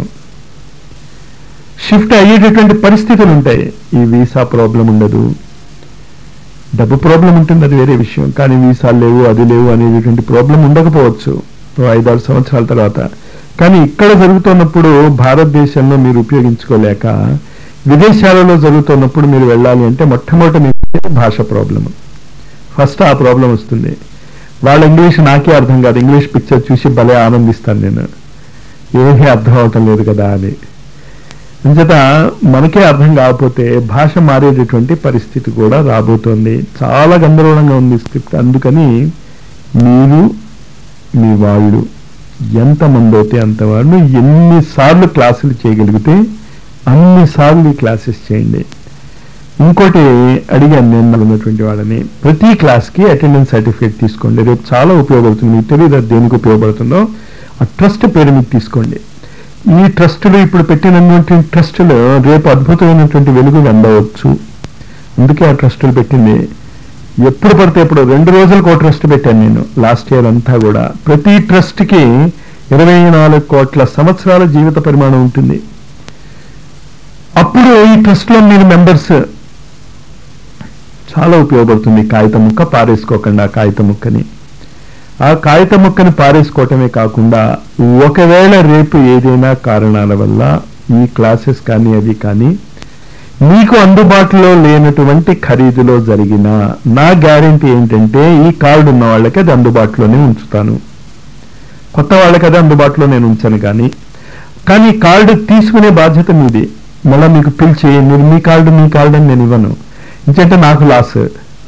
షిఫ్ట్ అయ్యేటటువంటి పరిస్థితులు ఉంటాయి ఈ వీసా ప్రాబ్లం ఉండదు డబ్బు ప్రాబ్లం ఉంటుంది అది వేరే విషయం కానీ వీసాలు లేవు అది లేవు అనేటటువంటి ప్రాబ్లం ఉండకపోవచ్చు ఓ ఐదారు సంవత్సరాల తర్వాత కానీ ఇక్కడ జరుగుతున్నప్పుడు భారతదేశంలో మీరు ఉపయోగించుకోలేక విదేశాలలో జరుగుతున్నప్పుడు మీరు వెళ్ళాలి అంటే మొట్టమొదటి మీకు భాష ప్రాబ్లం ఫస్ట్ ఆ ప్రాబ్లం వస్తుంది వాళ్ళ ఇంగ్లీష్ నాకే అర్థం కాదు ఇంగ్లీష్ పిక్చర్ చూసి భలే ఆనందిస్తాను నేను ఏమీ అర్థం అవటం లేదు కదా అని అంచేత మనకే అర్థం కాకపోతే భాష మారేటటువంటి పరిస్థితి కూడా రాబోతోంది చాలా గందరగోళంగా ఉంది స్క్రిప్ట్ అందుకని మీరు మీ వాళ్ళు ఎంతమంది అయితే అంతవాళ్ళు ఎన్నిసార్లు క్లాసులు చేయగలిగితే అన్నిసార్లు ఈ క్లాసెస్ చేయండి ఇంకోటి అడిగాను నేను ఉన్నటువంటి వాళ్ళని ప్రతి క్లాస్కి అటెండెన్స్ సర్టిఫికేట్ తీసుకోండి రేపు చాలా ఉపయోగపడుతుంది మీకు తెలియదు అది దేనికి ఉపయోగపడుతుందో ఆ ట్రస్ట్ పేరు మీకు తీసుకోండి ఈ ట్రస్టులు ఇప్పుడు పెట్టినటువంటి ట్రస్టులు రేపు అద్భుతమైనటువంటి వెలుగు అందవచ్చు అందుకే ఆ ట్రస్టులు పెట్టింది ఎప్పుడు పడితే ఎప్పుడు రెండు రోజులకు ఒక ట్రస్ట్ పెట్టాను నేను లాస్ట్ ఇయర్ అంతా కూడా ప్రతి ట్రస్ట్కి ఇరవై నాలుగు కోట్ల సంవత్సరాల జీవిత పరిమాణం ఉంటుంది అప్పుడు ఈ ట్రస్ట్లో మీరు మెంబర్స్ చాలా ఉపయోగపడుతుంది కాగితం ముక్క పారేసుకోకుండా ఆ కాగితం ముక్కని ఆ కాగితం ముక్కని పారేసుకోవటమే కాకుండా ఒకవేళ రేపు ఏదైనా కారణాల వల్ల ఈ క్లాసెస్ కానీ అవి కానీ మీకు అందుబాటులో లేనటువంటి ఖరీదులో జరిగిన నా గ్యారంటీ ఏంటంటే ఈ కార్డు ఉన్న వాళ్ళకి అది అందుబాటులోనే ఉంచుతాను కొత్త వాళ్ళకి అది అందుబాటులో నేను ఉంచాను కానీ కానీ కార్డు తీసుకునే బాధ్యత మీది మళ్ళీ మీకు పిలిచి మీరు మీ కార్డు మీ కార్డు అని నేను ఇవ్వను ఇంకంటే నాకు లాస్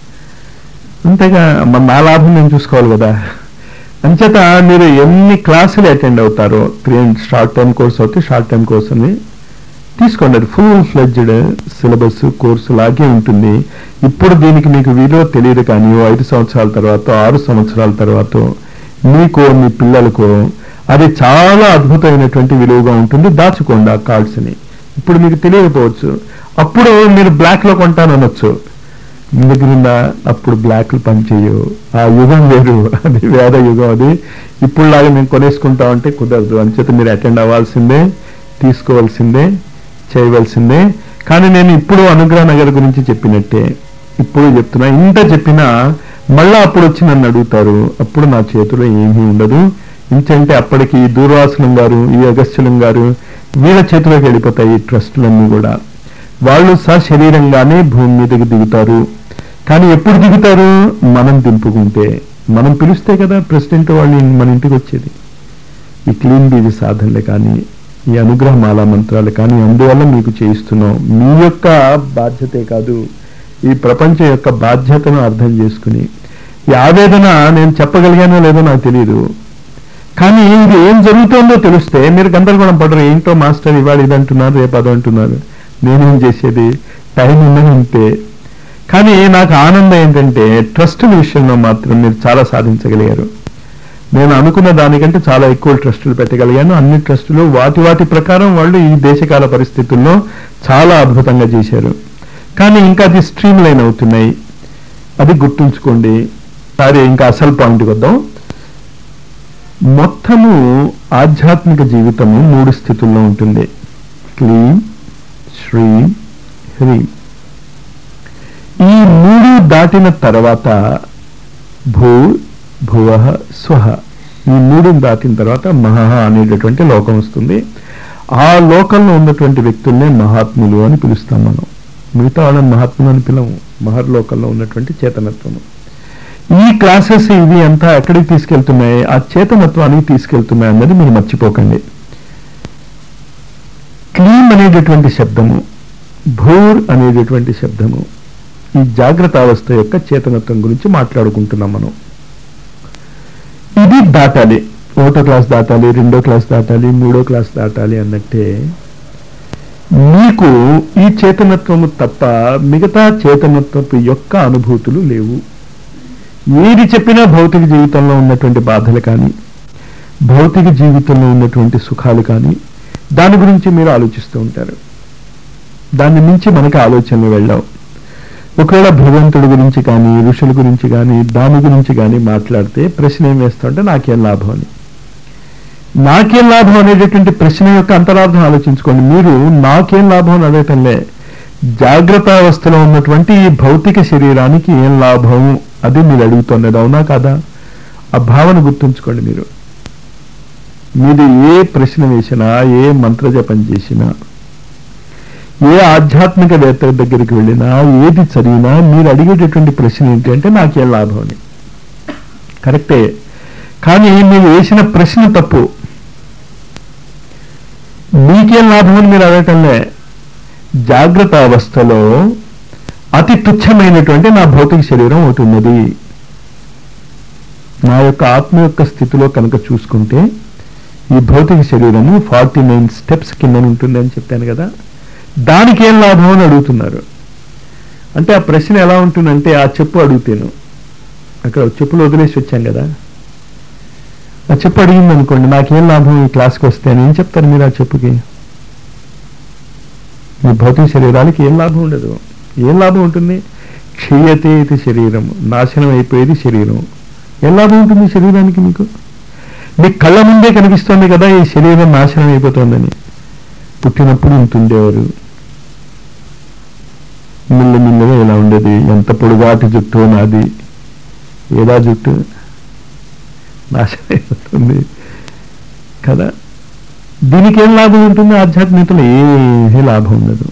అంతేగా మరి నా లాభం నేను చూసుకోవాలి కదా అంచేత మీరు ఎన్ని క్లాసులు అటెండ్ అవుతారో త్రీ షార్ట్ టైం కోర్స్ అయితే షార్ట్ టైం కోర్స్ అని తీసుకోండి అది ఫుల్ ఫ్లెడ్జ్డ్ సిలబస్ కోర్సు లాగే ఉంటుంది ఇప్పుడు దీనికి మీకు విలువ తెలియదు కానీ ఓ ఐదు సంవత్సరాల తర్వాత ఆరు సంవత్సరాల తర్వాత మీకో మీ పిల్లలకో అది చాలా అద్భుతమైనటువంటి విలువగా ఉంటుంది దాచుకోండి ఆ కార్డ్స్ని ఇప్పుడు మీకు తెలియకపోవచ్చు అప్పుడు మీరు బ్లాక్లో కొంటాననొచ్చు మీ దగ్గర ఉందా అప్పుడు బ్లాక్లు పనిచేయవు ఆ యుగం వేరు అది వేద యుగం అది ఇప్పుడులాగా మేము కొనేసుకుంటామంటే కుదరదు అంచేత మీరు అటెండ్ అవ్వాల్సిందే తీసుకోవాల్సిందే చేయవలసిందే కానీ నేను ఇప్పుడు అనుగ్రహ నగర్ గురించి చెప్పినట్టే ఇప్పుడు చెప్తున్నా ఇంత చెప్పినా మళ్ళా అప్పుడు వచ్చి నన్ను అడుగుతారు అప్పుడు నా చేతిలో ఏమీ ఉండదు ఇంకంటే అప్పటికి ఈ దూర్వాసనం గారు ఈ అగస్త్యులం గారు వీళ్ళ చేతిలోకి వెళ్ళిపోతాయి ఈ ట్రస్టులన్నీ కూడా వాళ్ళు సశరీరంగానే భూమి మీదకి దిగుతారు కానీ ఎప్పుడు దిగుతారు మనం దింపుకుంటే మనం పిలిస్తే కదా ప్రెసిడెంట్ వాళ్ళు మన ఇంటికి వచ్చేది ఈ క్లీన్ బీజీ సాధనలు కానీ ఈ అనుగ్రహమాల మంత్రాలు కానీ అందువల్ల మీకు చేయిస్తున్నాం మీ యొక్క బాధ్యతే కాదు ఈ ప్రపంచం యొక్క బాధ్యతను అర్థం చేసుకుని ఈ ఆవేదన నేను చెప్పగలిగానో లేదో నాకు తెలియదు కానీ ఇది ఏం జరుగుతుందో తెలిస్తే మీరు గందరగోళం పడరు ఏంటో మాస్టర్ ఇవాళ ఇది అంటున్నారు రేపు అది అంటున్నారు నేనేం చేసేది టైం ఉన్నది ఉంటే కానీ నాకు ఆనందం ఏంటంటే ట్రస్టుల విషయంలో మాత్రం మీరు చాలా సాధించగలిగారు నేను అనుకున్న దానికంటే చాలా ఎక్కువ ట్రస్టులు పెట్టగలిగాను అన్ని ట్రస్టులు వాటి వాటి ప్రకారం వాళ్ళు ఈ దేశకాల పరిస్థితుల్లో చాలా అద్భుతంగా చేశారు కానీ ఇంకా అది స్ట్రీమ్ లైన్ అవుతున్నాయి అది గుర్తుంచుకోండి సరే ఇంకా అసలు పాయింట్కి వద్దాం మొత్తము ఆధ్యాత్మిక జీవితము మూడు స్థితుల్లో ఉంటుంది క్లీం శ్రీం హ్రీం ఈ మూడు దాటిన తర్వాత భూ భువ స్వహ ఈ మూడు దాటిన తర్వాత మహా అనేటటువంటి లోకం వస్తుంది ఆ లోకంలో ఉన్నటువంటి వ్యక్తుల్నే మహాత్ములు అని పిలుస్తాం మనం మిగతా వాళ్ళని మహాత్ములు అని పిలము మహర్లోకంలో ఉన్నటువంటి చేతనత్వము ఈ క్లాసెస్ ఇవి అంతా ఎక్కడికి తీసుకెళ్తున్నాయి ఆ చేతనత్వానికి తీసుకెళ్తున్నాయి అన్నది మీరు మర్చిపోకండి క్లీం అనేటటువంటి శబ్దము భూర్ అనేటటువంటి శబ్దము ఈ జాగ్రత్త అవస్థ యొక్క చేతనత్వం గురించి మాట్లాడుకుంటున్నాం మనం ఇది దాటాలి ఒకటో క్లాస్ దాటాలి రెండో క్లాస్ దాటాలి మూడో క్లాస్ దాటాలి అన్నట్టే మీకు ఈ చేతనత్వము తప్ప మిగతా చేతనత్వపు యొక్క అనుభూతులు లేవు ఏది చెప్పినా భౌతిక జీవితంలో ఉన్నటువంటి బాధలు కానీ భౌతిక జీవితంలో ఉన్నటువంటి సుఖాలు కానీ దాని గురించి మీరు ఆలోచిస్తూ ఉంటారు దాన్ని మించి మనకి ఆలోచనలు వెళ్ళాం ఒకవేళ భగవంతుడి గురించి కానీ ఋషుల గురించి కానీ దాని గురించి కానీ మాట్లాడితే ప్రశ్న ఏం వేస్తుంటే నాకేం లాభం అని నాకేం లాభం అనేటటువంటి ప్రశ్న యొక్క అంతరార్థం ఆలోచించుకోండి మీరు నాకేం లాభం అని అడగటంలే జాగ్రత్త అవస్థలో ఉన్నటువంటి ఈ భౌతిక శరీరానికి ఏం లాభం అది మీరు అడుగుతున్నది అవునా కాదా ఆ భావన గుర్తుంచుకోండి మీరు మీరు ఏ ప్రశ్న వేసినా ఏ మంత్రజపం చేసినా ఏ ఆధ్యాత్మిక వేత్త దగ్గరికి వెళ్ళినా ఏది చదివినా మీరు అడిగేటటువంటి ప్రశ్న ఏంటి అంటే నాకేం లాభం అని కరెక్టే కానీ మీరు వేసిన ప్రశ్న తప్పు మీకేం లాభం అని మీరు అడగటంలే జాగ్రత్త అవస్థలో అతి తుచ్చమైనటువంటి నా భౌతిక శరీరం ఒకటి ఉన్నది నా యొక్క ఆత్మ యొక్క స్థితిలో కనుక చూసుకుంటే ఈ భౌతిక శరీరము ఫార్టీ నైన్ స్టెప్స్ కింద ఉంటుంది అని చెప్పాను కదా దానికి ఏం లాభం అని అడుగుతున్నారు అంటే ఆ ప్రశ్న ఎలా ఉంటుందంటే ఆ చెప్పు అడుగుతాను అక్కడ చెప్పులు వదిలేసి వచ్చాం కదా ఆ చెప్పు అడిగింది అనుకోండి నాకేం లాభం ఈ క్లాస్కి వస్తే అని ఏం చెప్తారు మీరు ఆ చెప్పుకి మీ భౌతిక శరీరానికి ఏం లాభం ఉండదు ఏం లాభం ఉంటుంది క్షీయతే ఇది శరీరం నాశనం అయిపోయేది శరీరం ఏం లాభం ఉంటుంది ఈ శరీరానికి మీకు మీ కళ్ళ ముందే కనిపిస్తోంది కదా ఈ శరీరం నాశనం అయిపోతుందని పుట్టినప్పుడు ఇంత ఉండేవారు మిల్లమిల్లగా ఇలా ఉండేది ఎంత పొడుగాటి జుట్టు నాది ఏదా జుట్టు నాశనం అయిపోతుంది కదా దీనికి ఏం లాభం ఉంటుంది ఆధ్యాత్మికతలో ఏ లాభం ఉండదు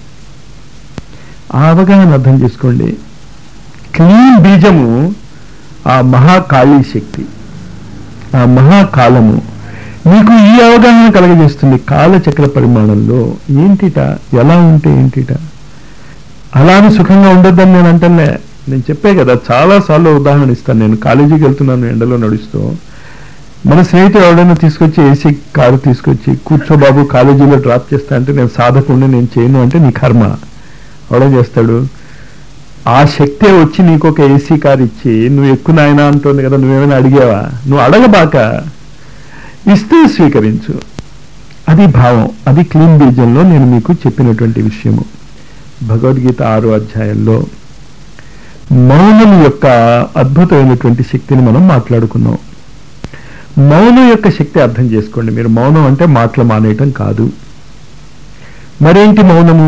ఆ అవగాహన అర్థం చేసుకోండి క్లీన్ బీజము ఆ మహాకాళీ శక్తి ఆ మహాకాలము మీకు ఈ అవగాహన కలగజేస్తుంది కాలచక్ర పరిమాణంలో ఏంటిట ఎలా ఉంటే ఏంటిట అలానే సుఖంగా ఉండొద్దని నేను అంటలే నేను చెప్పే కదా చాలా సార్లు ఉదాహరణ ఇస్తాను నేను కాలేజీకి వెళ్తున్నాను ఎండలో నడుస్తూ మన స్నేహితుడు ఎవడైనా తీసుకొచ్చి ఏసీ కారు తీసుకొచ్చి కూర్చో బాబు కాలేజీలో డ్రాప్ చేస్తా అంటే నేను సాధకుండా నేను చేయను అంటే నీ కర్మ ఎవడేం చేస్తాడు ఆ శక్తే వచ్చి నీకు ఒక ఏసీ కార్ ఇచ్చి నువ్వు ఎక్కువ నాయనా అంటుంది కదా నువ్వేమైనా అడిగావా నువ్వు అడగబాక ఇస్తే స్వీకరించు అది భావం అది క్లీన్ బీజంలో నేను మీకు చెప్పినటువంటి విషయము భగవద్గీత ఆరో అధ్యాయంలో మౌనం యొక్క అద్భుతమైనటువంటి శక్తిని మనం మాట్లాడుకున్నాం మౌనం యొక్క శక్తి అర్థం చేసుకోండి మీరు మౌనం అంటే మాటలు మానేయటం కాదు మరేంటి మౌనము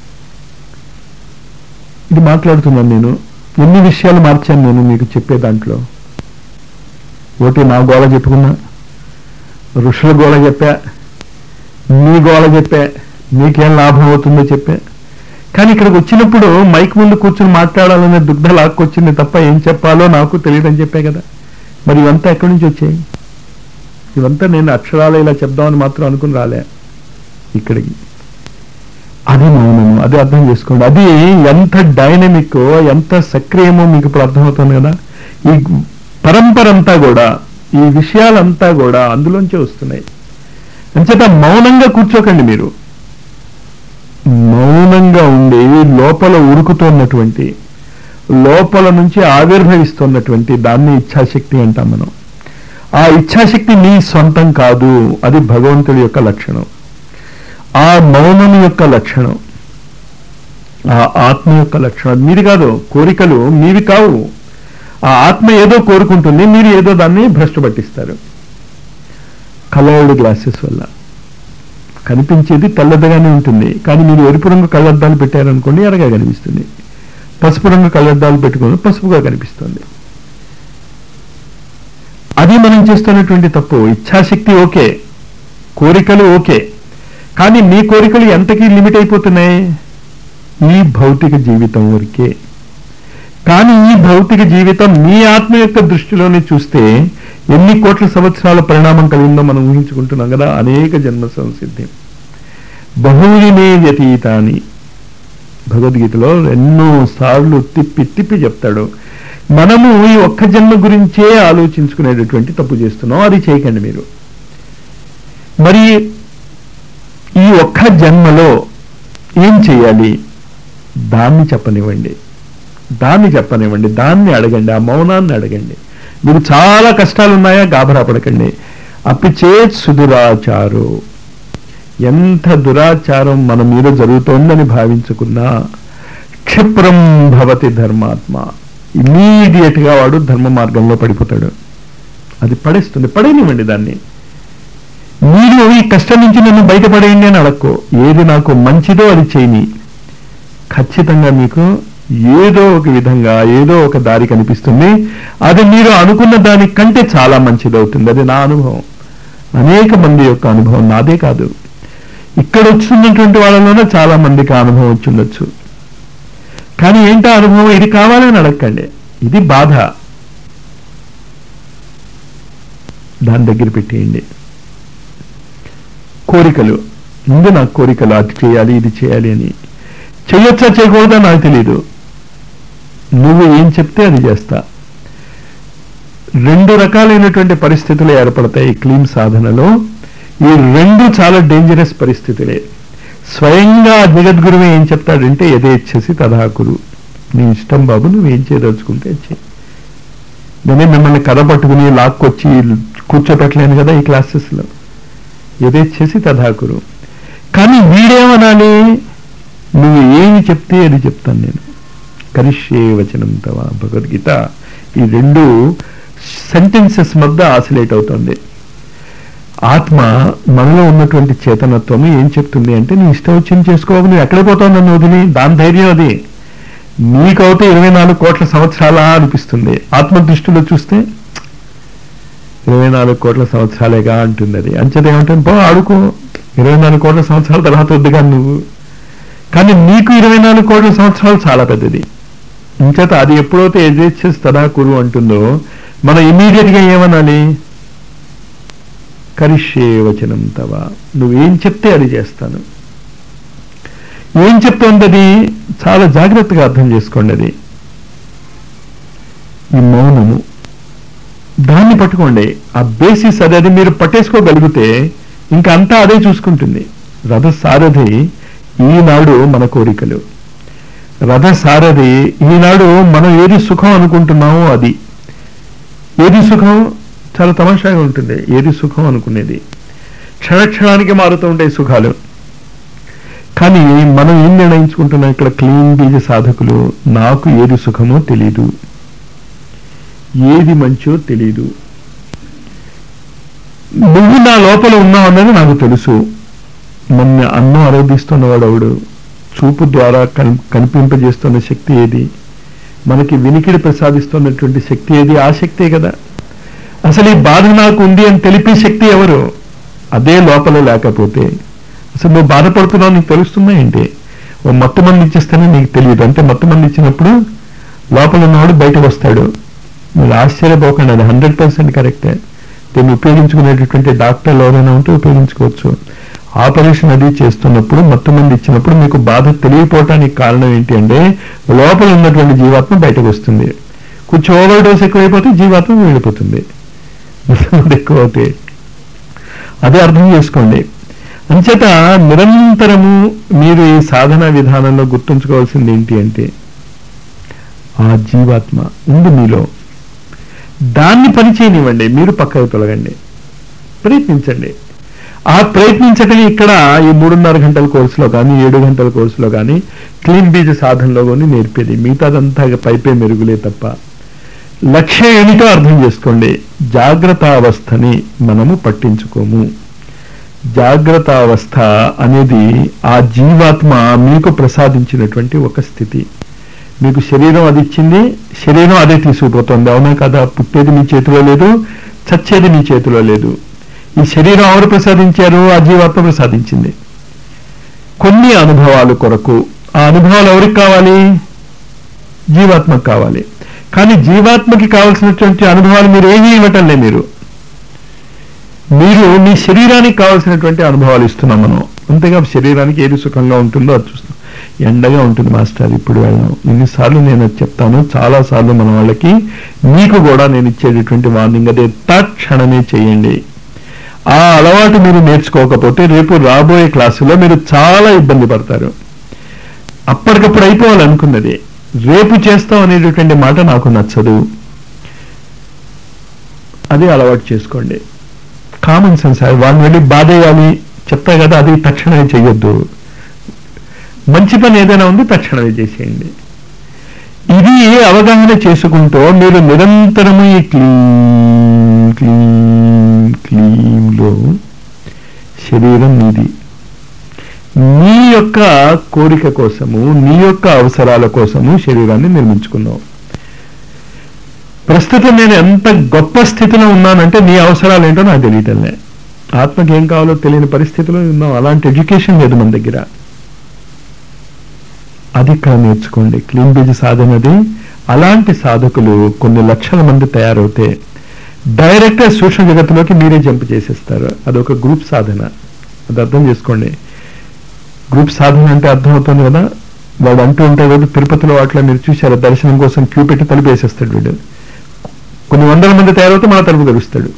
ఇది మాట్లాడుతున్నాను నేను ఎన్ని విషయాలు మార్చాను నేను మీకు చెప్పే దాంట్లో ఒకటి నా గోళ చెప్పుకున్నా ఋషుల గోళ చెప్పా నీ గోళ చెప్పా నీకేం లాభం అవుతుందో చెప్పా కానీ ఇక్కడికి వచ్చినప్పుడు మైక్ ముందు కూర్చుని మాట్లాడాలనే దుగ్ధ లాక్కొచ్చింది తప్ప ఏం చెప్పాలో నాకు తెలియదని చెప్పే కదా మరి ఇవంతా ఎక్కడి నుంచి వచ్చాయి ఇవంతా నేను అక్షరాలు ఇలా చెప్దామని మాత్రం అనుకుని రాలే ఇక్కడికి అది మౌనము అది అర్థం చేసుకోండి అది ఎంత డైనమిక్ ఎంత సక్రియమో మీకు ఇప్పుడు అర్థమవుతుంది కదా ఈ పరంపర అంతా కూడా ఈ విషయాలంతా కూడా అందులోంచే వస్తున్నాయి అంచేత మౌనంగా కూర్చోకండి మీరు మౌనంగా ఉండి లోపల ఉడుకుతున్నటువంటి లోపల నుంచి ఆవిర్భవిస్తున్నటువంటి దాన్ని ఇచ్ఛాశక్తి అంటాం మనం ఆ ఇచ్ఛాశక్తి నీ సొంతం కాదు అది భగవంతుడి యొక్క లక్షణం ఆ మౌనం యొక్క లక్షణం ఆ ఆత్మ యొక్క లక్షణం అది మీది కాదు కోరికలు మీవి కావు ఆ ఆత్మ ఏదో కోరుకుంటుంది మీరు ఏదో దాన్ని భ్రష్టు పట్టిస్తారు కలర్డ్ గ్లాసెస్ వల్ల కనిపించేది తెల్లదిగానే ఉంటుంది కానీ మీరు ఎరుపు రంగు కళ్ళద్దాలు పెట్టారనుకోండి ఎర్రగా కనిపిస్తుంది పసుపు రంగు కళ్ళద్దాలు పెట్టుకుని పసుపుగా కనిపిస్తుంది అది మనం చేస్తున్నటువంటి తప్పు ఇచ్ఛాశక్తి ఓకే కోరికలు ఓకే కానీ మీ కోరికలు ఎంతకి లిమిట్ అయిపోతున్నాయి ఈ భౌతిక జీవితం వరకే కానీ ఈ భౌతిక జీవితం మీ ఆత్మ యొక్క దృష్టిలోనే చూస్తే ఎన్ని కోట్ల సంవత్సరాల పరిణామం కలిగిందో మనం ఊహించుకుంటున్నాం కదా అనేక జన్మ సంసిద్ధి బహువినే వ్యతీతాని భగవద్గీతలో ఎన్నో సార్లు తిప్పి తిప్పి చెప్తాడు మనము ఈ ఒక్క జన్మ గురించే ఆలోచించుకునేటటువంటి తప్పు చేస్తున్నాం అది చేయకండి మీరు మరి ఈ ఒక్క జన్మలో ఏం చేయాలి దాన్ని చెప్పనివ్వండి దాన్ని చెప్పనివ్వండి దాన్ని అడగండి ఆ మౌనాన్ని అడగండి మీరు చాలా కష్టాలు ఉన్నాయా గాబరా పడకండి అపిచేత్ సుదురాచారు ఎంత దురాచారం మన మీద జరుగుతోందని భావించుకున్నా క్షిప్రం భవతి ధర్మాత్మ ఇమీడియట్ గా వాడు ధర్మ మార్గంలో పడిపోతాడు అది పడేస్తుంది పడేనివ్వండి దాన్ని మీరు ఈ కష్టం నుంచి నన్ను బయటపడేయండి అని అడక్కో ఏది నాకు మంచిదో అది చేయని ఖచ్చితంగా మీకు ఏదో ఒక విధంగా ఏదో ఒక దారి కనిపిస్తుంది అది మీరు అనుకున్న దానికంటే చాలా మంచిదవుతుంది అది నా అనుభవం అనేక మంది యొక్క అనుభవం నాదే కాదు ఇక్కడ వచ్చినటువంటి వాళ్ళలోనే చాలా మందికి ఆ అనుభవం వచ్చి ఉండొచ్చు కానీ ఏంటో అనుభవం ఇది కావాలని అడగండి ఇది బాధ దాని దగ్గర పెట్టేయండి కోరికలు ముందు నాకు కోరికలు అది చేయాలి ఇది చేయాలి అని చెయ్యొచ్చా చేయకూడదా నాకు తెలియదు నువ్వు ఏం చెప్తే అది చేస్తా రెండు రకాలైనటువంటి పరిస్థితులు ఏర్పడతాయి ఈ క్లీన్ సాధనలో ఈ రెండు చాలా డేంజరస్ పరిస్థితులే స్వయంగా జగద్గురువు ఏం చెప్తాడంటే యథేచ్ఛసి తదాకురు నీ ఇష్టం బాబు నువ్వేం చేయదలుచుకుంటే చెయ్యి నేనే మిమ్మల్ని కథ పట్టుకుని లాక్కొచ్చి కూర్చోపెట్టలేను కదా ఈ క్లాసెస్లో యథేచ్ఛసి తదాకురు కానీ వీడేమనాలి నువ్వు ఏమి చెప్తే అది చెప్తాను నేను కరిష్యే వచనం తవ భగవద్గీత ఈ రెండు సెంటెన్సెస్ మధ్య ఆసిలేట్ అవుతుంది ఆత్మ మనలో ఉన్నటువంటి చేతనత్వము ఏం చెప్తుంది అంటే నీ ఇష్టం వచ్చింది చేసుకోవు నువ్వు ఎక్కడ పోతావు నన్ను వదిలి దాని ధైర్యం అది నీకైతే ఇరవై నాలుగు కోట్ల సంవత్సరాలా అనిపిస్తుంది ఆత్మ దృష్టిలో చూస్తే ఇరవై నాలుగు కోట్ల సంవత్సరాలేగా అంటుంది అది అంచేత ఏమంటుంది బా ఆడుకో ఇరవై నాలుగు కోట్ల సంవత్సరాల తర్వాత వద్దుగా నువ్వు కానీ నీకు ఇరవై నాలుగు కోట్ల సంవత్సరాలు చాలా పెద్దది ఇంచేత అది ఎప్పుడైతే ఎజేచ్ఛస్ తదా కురు అంటుందో మనం ఇమీడియట్ గా ఏమనాలి కరిష్యే వచనం తవ నువ్వేం చెప్తే అది చేస్తాను ఏం చెప్తోంది అది చాలా జాగ్రత్తగా అర్థం చేసుకోండి అది ఈ మౌనము దాన్ని పట్టుకోండి ఆ బేసిస్ అది అది మీరు పట్టేసుకోగలిగితే ఇంకా అంతా అదే చూసుకుంటుంది రథ సారథి ఈనాడు మన కోరికలు రథ సారథి ఈనాడు మనం ఏది సుఖం అనుకుంటున్నామో అది ఏది సుఖం చాలా తమాషాగా ఉంటుంది ఏది సుఖం అనుకునేది క్షణక్షణానికి మారుతూ ఉంటాయి సుఖాలు కానీ మనం ఏం నిర్ణయించుకుంటున్నాం ఇక్కడ క్లీన్ బీజ సాధకులు నాకు ఏది సుఖమో తెలీదు ఏది మంచో తెలీదు నువ్వు నా లోపల ఉన్నావు అన్నది నాకు తెలుసు మన అన్నం ఆరోధిస్తున్నవాడు ఎవడు చూపు ద్వారా కని కనిపింపజేస్తున్న శక్తి ఏది మనకి వినికిడి ప్రసాదిస్తున్నటువంటి శక్తి ఏది ఆ శక్తే కదా అసలు ఈ బాధ నాకు ఉంది అని తెలిపే శక్తి ఎవరు అదే లోపల లేకపోతే అసలు నువ్వు బాధపడుతున్నావు నీకు తెలుస్తుందా ఏంటి ఓ మత్తు మంది ఇచ్చేస్తేనే నీకు తెలియదు అంటే మత్తు మంది ఇచ్చినప్పుడు లోపల ఉన్నవాడు బయటకు వస్తాడు మీరు ఆశ్చర్యపోకండి అది హండ్రెడ్ పర్సెంట్ కరెక్టే దీన్ని ఉపయోగించుకునేటటువంటి డాక్టర్లు ఎవరైనా ఉంటే ఉపయోగించుకోవచ్చు ఆపరేషన్ అది చేస్తున్నప్పుడు మొత్తం మంది ఇచ్చినప్పుడు మీకు బాధ తెలియపోవటానికి కారణం ఏంటి అంటే లోపల ఉన్నటువంటి జీవాత్మ బయటకు వస్తుంది కొంచెం ఓవర్ డోస్ ఎక్కువైపోతే జీవాత్మ వెళ్ళిపోతుంది ఎక్కువ అవుతాయి అదే అర్థం చేసుకోండి అంచేత నిరంతరము మీరు ఈ సాధన విధానంలో గుర్తుంచుకోవాల్సింది ఏంటి అంటే ఆ జీవాత్మ ఉంది మీలో దాన్ని పనిచేయనివ్వండి మీరు పక్కకు తొలగండి ప్రయత్నించండి ఆ ప్రయత్నించటం ఇక్కడ ఈ మూడున్నర గంటల కోర్సులో కానీ ఏడు గంటల కోర్సులో కానీ క్లీన్ బీజ్ సాధనలో కానీ నేర్పేది మిగతాదంతా పైపే మెరుగులే తప్ప లక్ష్యం ఏమిటో అర్థం చేసుకోండి జాగ్రత్త అవస్థని మనము పట్టించుకోము జాగ్రత్త అవస్థ అనేది ఆ జీవాత్మ మీకు ప్రసాదించినటువంటి ఒక స్థితి మీకు శరీరం అది ఇచ్చింది శరీరం అదే తీసుకుపోతుంది అవునా కదా పుట్టేది మీ చేతిలో లేదు చచ్చేది మీ చేతిలో లేదు ఈ శరీరం ఎవరు ప్రసాదించారు ఆ జీవాత్మ ప్రసాదించింది కొన్ని అనుభవాలు కొరకు ఆ అనుభవాలు ఎవరికి కావాలి జీవాత్మకు కావాలి కానీ జీవాత్మకి కావలసినటువంటి అనుభవాలు మీరు ఏమీ ఇవ్వటం లే మీరు మీరు మీ శరీరానికి కావాల్సినటువంటి అనుభవాలు ఇస్తున్నాం మనం అంతేగా శరీరానికి ఏది సుఖంగా ఉంటుందో అది చూస్తాం ఎండగా ఉంటుంది మాస్టర్ ఇప్పుడు వెళ్ళడం ఇన్నిసార్లు నేను అది చెప్తాను చాలా సార్లు మన వాళ్ళకి మీకు కూడా నేను ఇచ్చేటటువంటి వార్నింగ్ అదే తక్షణమే చేయండి ఆ అలవాటు మీరు నేర్చుకోకపోతే రేపు రాబోయే క్లాసులో మీరు చాలా ఇబ్బంది పడతారు అప్పటికప్పుడు అయిపోవాలనుకున్నది రేపు చేస్తాం అనేటటువంటి మాట నాకు నచ్చదు అదే అలవాటు చేసుకోండి కామన్ సెన్స్ వాళ్ళని వెళ్ళి బాధేయాలి చెప్తా కదా అది తక్షణమే చెయ్యొద్దు మంచి పని ఏదైనా ఉంది తక్షణమే చేసేయండి ఇది అవగాహన చేసుకుంటూ మీరు నిరంతరము ఈ క్లీన్ క్లీన్ క్లీన్లో శరీరం నీది నీ యొక్క కోరిక కోసము నీ యొక్క అవసరాల కోసము శరీరాన్ని నిర్మించుకున్నావు ప్రస్తుతం నేను ఎంత గొప్ప స్థితిలో ఉన్నానంటే నీ అవసరాలు ఏంటో నాకు తెలియటంలే ఆత్మకి ఏం కావాలో తెలియని పరిస్థితిలో ఉన్నాం అలాంటి ఎడ్యుకేషన్ లేదు మన దగ్గర అది ఇక్కడ నేర్చుకోండి క్లీన్ బీజ్ సాధనది అలాంటి సాధకులు కొన్ని లక్షల మంది తయారవుతే డైరెక్ట్ సూక్ష్మ జగత్తులోకి మీరే జంప్ చేసేస్తారు అదొక గ్రూప్ సాధన అది అర్థం చేసుకోండి గ్రూప్ సాధన అంటే అర్థం అవుతుంది కదా వాడు అంటూ ఉంటే కదా తిరుపతిలో వాటిలో మీరు చూశారు దర్శనం కోసం క్యూ పెట్టి తలుపు వేసేస్తాడు వీడు కొన్ని వందల మంది తయారవుతే మన తలుపు తెరుస్తాడు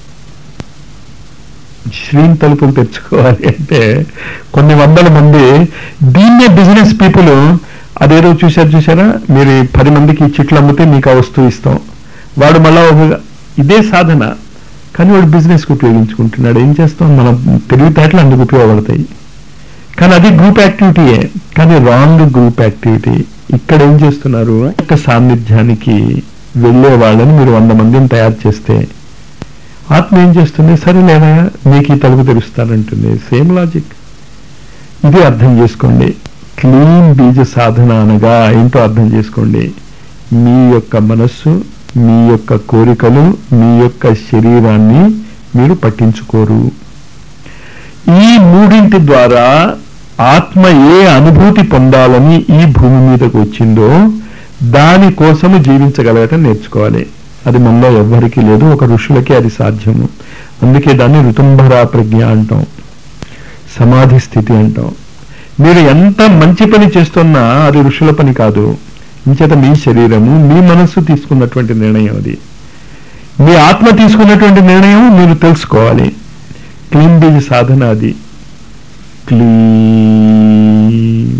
శ్రీన్ తలుపులు తెచ్చుకోవాలి అంటే కొన్ని వందల మంది దీన్నే బిజినెస్ పీపుల్ అదేదో చూశారు చూసారా మీరు ఈ పది మందికి ఈ చిట్లు అమ్మితే మీకు ఆ వస్తువు ఇస్తాం వాడు మళ్ళా ఒక ఇదే సాధన కానీ వాడు బిజినెస్కి ఉపయోగించుకుంటున్నాడు ఏం చేస్తాం మన తెలివితేటలు అందుకు ఉపయోగపడతాయి కానీ అది గ్రూప్ యాక్టివిటీయే కానీ రాంగ్ గ్రూప్ యాక్టివిటీ ఇక్కడ ఏం చేస్తున్నారు యొక్క సాన్నిధ్యానికి వెళ్ళే వాళ్ళని మీరు వంద మందిని తయారు చేస్తే ఆత్మ ఏం చేస్తుంది సరే లేదా మీకు ఈ తలుపు తెరుస్తానంటుంది సేమ్ లాజిక్ ఇది అర్థం చేసుకోండి క్లీన్ బీజ సాధన అనగా ఏంటో అర్థం చేసుకోండి మీ యొక్క మనస్సు మీ యొక్క కోరికలు మీ యొక్క శరీరాన్ని మీరు పట్టించుకోరు ఈ మూడింటి ద్వారా ఆత్మ ఏ అనుభూతి పొందాలని ఈ భూమి మీదకు వచ్చిందో దాని కోసము జీవించగలగటం నేర్చుకోవాలి అది మనలో ఎవ్వరికీ లేదు ఒక ఋషులకే అది సాధ్యము అందుకే దాన్ని ఋతుంభరా ప్రజ్ఞ అంటాం సమాధి స్థితి అంటాం మీరు ఎంత మంచి పని చేస్తున్నా అది ఋషుల పని కాదు ఇంచేత మీ శరీరము మీ మనస్సు తీసుకున్నటువంటి నిర్ణయం అది మీ ఆత్మ తీసుకున్నటువంటి నిర్ణయం మీరు తెలుసుకోవాలి క్లీన్ బీజ్ సాధన అది క్లీన్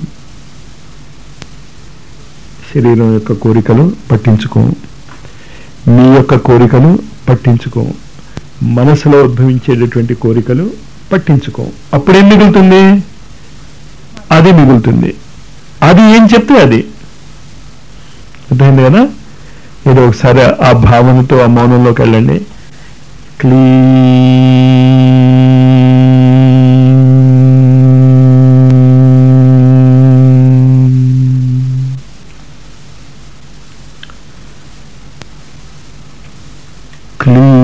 శరీరం యొక్క కోరికలు పట్టించుకో మీ యొక్క కోరికలు పట్టించుకో మనసులో ఉద్భవించేటటువంటి కోరికలు పట్టించుకో అప్పుడేం మిగులుతుంది అది మిగులుతుంది అది ఏం చెప్తే అది అర్థమైంది కదా మీరు ఒకసారి ఆ భావనతో ఆ మౌనంలోకి వెళ్ళండి క్లీన్